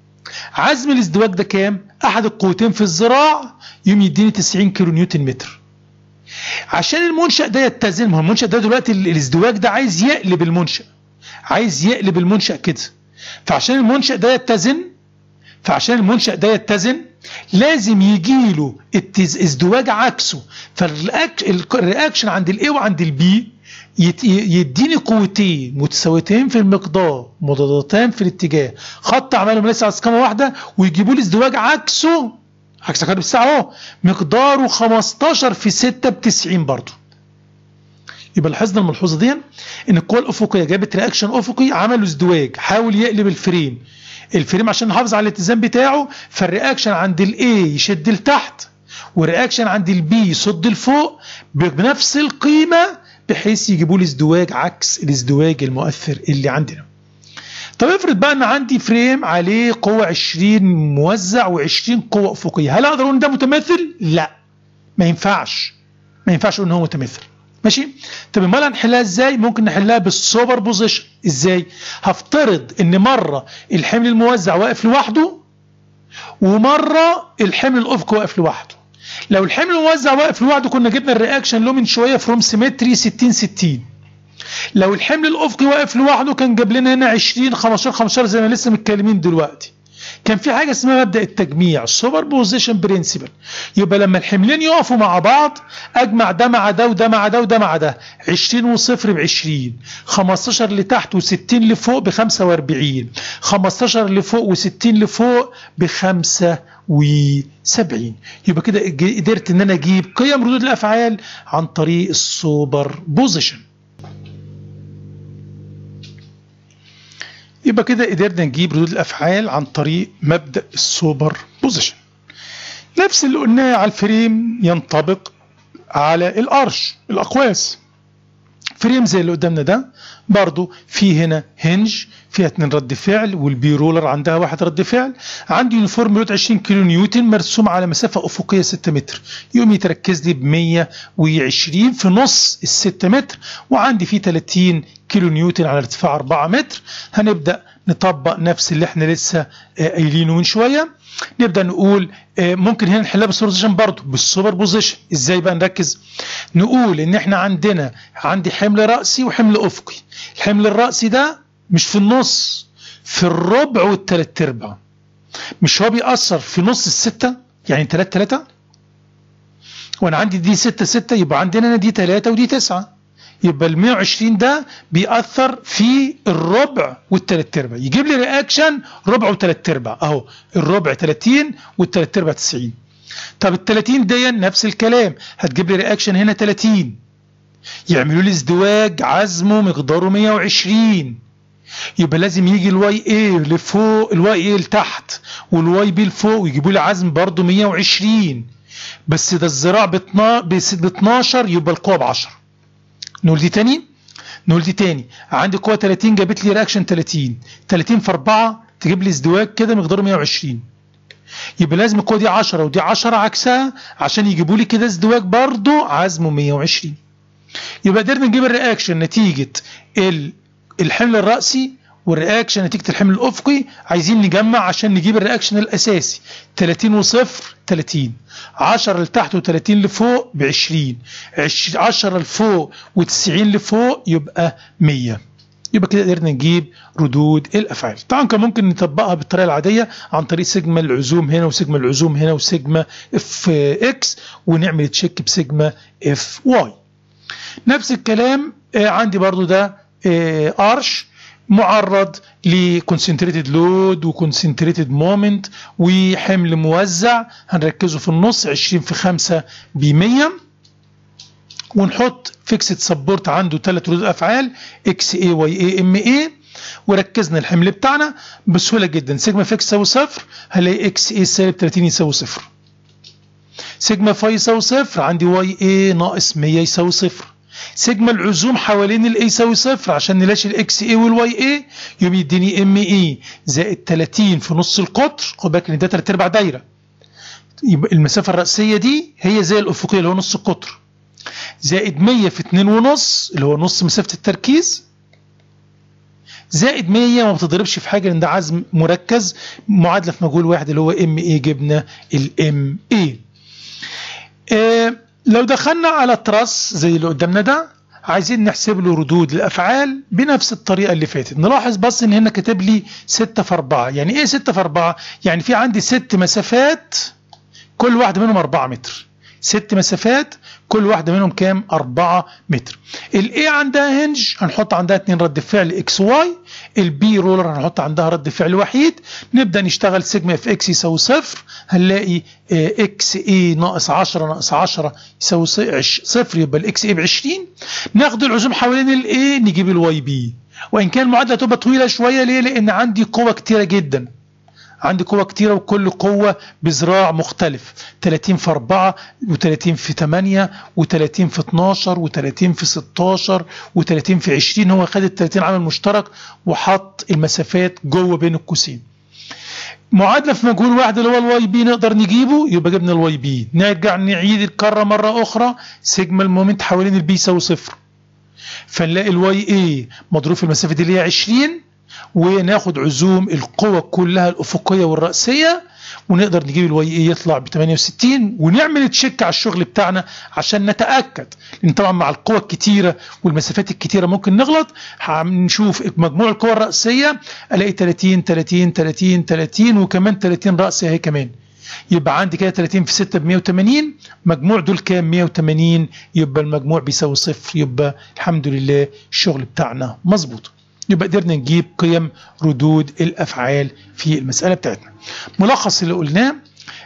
عزم الازدواج ده كام؟ أحد القوتين في الذراع يوم يديني 90 كيلو نيوتن متر عشان المنشأ ده يتزن ما هو المنشأ ده دلوقتي الازدواج ده عايز يقلب المنشأ عايز يقلب المنشأ كده فعشان المنشأ ده يتزن فعشان المنشأ ده يتزن لازم يجي له ازدواج عكسه فالرياكشن عند الاي وعند البي يديني قوتين متساويتين في المقدار مضادتان في الاتجاه خط عملهم ليس على استقامه واحده ويجيبوا لي ازدواج عكسه عكس عقارب الساعه اهو مقداره 15 في 6 ب 90 برضه يبقى لاحظنا الملحوظه دي ان القوه الافقيه جابت رياكشن افقي عملوا ازدواج حاول يقلب الفريم الفريم عشان نحافظ على الاتزان بتاعه فالرياكشن عند الاي يشد لتحت والرياكشن عند البي يصد لفوق بنفس القيمه بحيث يجيبوا لي ازدواج عكس الازدواج المؤثر اللي عندنا. طب افرض بقى ان عندي فريم عليه قوه 20 موزع و20 قوه افقيه، هل اقدر اقول ان ده متماثل؟ لا ما ينفعش. ما ينفعش اقول ان هو متماثل. ماشي؟ طب امال هنحلها ازاي؟ ممكن نحلها بالسوبر بوزيشن، ازاي؟ هفترض ان مره الحمل الموزع واقف لوحده ومره الحمل الافقي واقف لوحده. لو الحمل الموزع واقف لوحده كنا جبنا الرياكشن له من شويه فروم سيمتري 60 60 لو الحمل الافقي واقف لوحده كان جاب لنا هنا 20 15 15 زي ما لسه متكلمين دلوقتي كان في حاجه اسمها مبدا التجميع السوبر بوزيشن برنسبل يبقى لما الحملين يقفوا مع بعض اجمع ده مع ده وده مع ده وده مع ده 20 وصفر ب 20 15 لتحت و60 لفوق ب 45 15 لفوق و60 لفوق ب 75 يبقى كده قدرت ان انا اجيب قيم ردود الافعال عن طريق السوبر بوزيشن يبقى كده قدرنا نجيب ردود الافعال عن طريق مبدا السوبر بوزيشن نفس اللي قلناه على الفريم ينطبق على الارش الاقواس فريم زي اللي قدامنا ده برضو في هنا هنج فيها اتنين رد فعل والبي رولر عندها واحد رد فعل عندي يونيفورم لود 20 كيلو نيوتن مرسوم على مسافه افقيه 6 متر يقوم يتركز لي ب 120 في نص ال 6 متر وعندي فيه 30 كيلو نيوتن على ارتفاع 4 متر هنبدا نطبق نفس اللي احنا لسه قايلينه من شويه نبدا نقول ممكن هنا نحلها بالسوبر بوزيشن برضه بالسوبر بوزيشن ازاي بقى نركز نقول ان احنا عندنا عندي حمل راسي وحمل افقي الحمل الراسي ده مش في النص في الربع والتلات ارباع مش هو بيأثر في نص الستة يعني تلات تلاتة وانا عندي دي ستة ستة يبقى عندنا هنا دي تلاتة ودي تسعة يبقى ال 120 ده بيأثر في الربع والتلات ارباع يجيب لي رياكشن ربع وتلات ارباع اهو الربع 30 والتلات ارباع 90 طب ال 30 دي نفس الكلام هتجيب لي رياكشن هنا 30 يعملوا لي ازدواج عزمه مقداره 120 يبقى لازم يجي الواي اي لفوق الواي اي لتحت والواي بي لفوق ويجيبوا لي عزم برضه 120 بس ده الذراع ب 12 يبقى القوه ب 10 نقول دي تاني نقول دي تاني عندي قوه 30 جابت لي رياكشن 30 30 في 4 تجيب لي ازدواج كده مقداره 120 يبقى لازم القوه دي 10 ودي 10 عكسها عشان يجيبوا لي كده ازدواج برضه عزمه 120 يبقى قدرنا نجيب الرياكشن نتيجه الحمل الرأسي والرياكشن نتيجة الحمل الأفقي عايزين نجمع عشان نجيب الرياكشن الأساسي 30 وصفر 30 10 لتحت و30 لفوق ب 20 10 لفوق و90 لفوق يبقى 100 يبقى كده قدرنا نجيب ردود الافعال طبعا كان ممكن نطبقها بالطريقه العاديه عن طريق سيجما العزوم هنا وسيجما العزوم هنا وسيجما اف اكس ونعمل تشيك بسيجما اف واي نفس الكلام عندي برضو ده ارش معرض لكونسنتريتد لود وكونسنتريتد مومنت وحمل موزع هنركزه في النص 20 في 5 ب 100 ونحط فيكسد سبورت عنده ثلاث ردود افعال اكس اي واي اي ام اي وركزنا الحمل بتاعنا بسهوله جدا سيجما فيكس يساوي صفر هلاقي اكس اي سالب 30 يساوي صفر سيجما فاي يساوي صفر عندي واي اي ناقص 100 يساوي صفر سيجما العزوم حوالين الاي يساوي صفر عشان نلاقي الاكس اي والواي اي يوم يديني ام اي زائد 30 في نص القطر خد بالك ان ده تلات ارباع دايره يبقى المسافه الراسيه دي هي زي الافقيه اللي هو نص القطر زائد 100 في 2 ونص اللي هو نص مسافه التركيز زائد 100 ما بتضربش في حاجه لان ده عزم مركز معادله في مجهول واحد اللي هو ام اي جبنا الام اي آه لو دخلنا على تراس زي اللي قدامنا ده عايزين نحسب له ردود الافعال بنفس الطريقه اللي فاتت نلاحظ بس ان هنا كاتب لي 6 في 4 يعني ايه 6 في 4 يعني في عندي ست مسافات كل واحده منهم 4 متر ست مسافات كل واحده منهم كام 4 متر الاي عندها هنج هنحط عندها اتنين رد فعل اكس واي البي رولر هنحط عندها رد فعل وحيد نبدا نشتغل سيجما اف اكس يساوي صفر هنلاقي اكس اي ناقص 10 ناقص 10 يساوي صفر يبقى الاكس اي ب 20 ناخد العزوم حوالين الاي نجيب الواي بي وان كان المعادله تبقى طويله شويه ليه لان عندي قوه كتيره جدا عندي قوة كتيرة وكل قوة بذراع مختلف 30 في 4 و30 في 8 و30 في 12 و30 في 16 و30 في 20 هو خد ال 30 عامل مشترك وحط المسافات جوه بين القوسين معادلة في مجهول واحد اللي هو الواي بي نقدر نجيبه يبقى جبنا الواي بي نرجع نعيد الكرة مرة أخرى سيجما المومنت حوالين البي يساوي صفر فنلاقي الواي اي مضروب في المسافة دي اللي هي 20 وناخد عزوم القوى كلها الافقيه والراسيه ونقدر نجيب الواي اي يطلع ب 68 ونعمل تشيك على الشغل بتاعنا عشان نتاكد لان طبعا مع القوى الكتيره والمسافات الكتيره ممكن نغلط هنشوف مجموع القوى الراسيه الاقي 30 30 30 30 وكمان 30 راسيه اهي كمان يبقى عندي كده 30 في 6 ب 180 مجموع دول كام 180 يبقى المجموع بيساوي صفر يبقى الحمد لله الشغل بتاعنا مظبوط يبقى قدرنا نجيب قيم ردود الافعال في المساله بتاعتنا ملخص اللي قلناه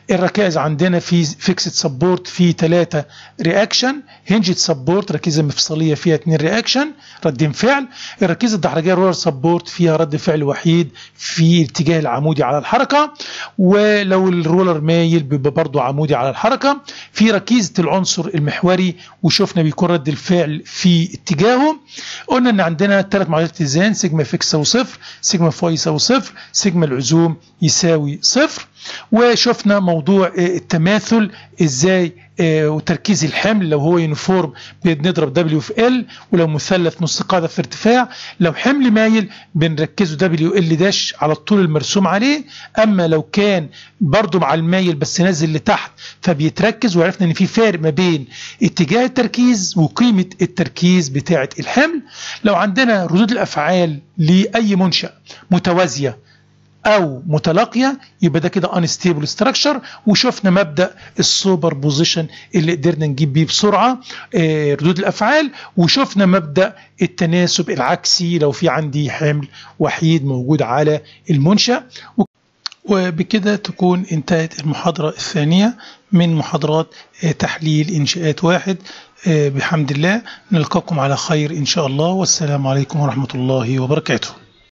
الركائز عندنا في فيكسد سبورت في 3 رياكشن هنجد سبورت ركيزه مفصليه فيها 2 رياكشن رد فعل الركيزه الدحرجيه رولر سبورت فيها رد فعل وحيد في اتجاه العمودي على الحركه ولو الرولر مايل بيبقى برضه عمودي على الحركه في ركيزه العنصر المحوري وشفنا بيكون رد الفعل في اتجاهه قلنا ان عندنا ثلاث معادلات اتزان سيجما فيكس يساوي صفر سيجما فاي يساوي صفر سيجما العزوم يساوي صفر وشفنا موضوع التماثل ازاي وتركيز الحمل لو هو يونيفورم بنضرب دبليو في ال ولو مثلث نص قاعده في ارتفاع لو حمل مايل بنركزه دبليو ال داش على الطول المرسوم عليه اما لو كان برضه مع المايل بس نازل لتحت فبيتركز وعرفنا ان في فارق ما بين اتجاه التركيز وقيمه التركيز بتاعه الحمل لو عندنا ردود الافعال لاي منشا متوازيه او متلاقيه يبقى ده كده انستيبل ستراكشر وشفنا مبدا السوبر بوزيشن اللي قدرنا نجيب بيه بسرعه آه ردود الافعال وشفنا مبدا التناسب العكسي لو في عندي حمل وحيد موجود على المنشا وبكده تكون انتهت المحاضرة الثانية من محاضرات تحليل إنشاءات واحد بحمد الله نلقاكم على خير إن شاء الله والسلام عليكم ورحمة الله وبركاته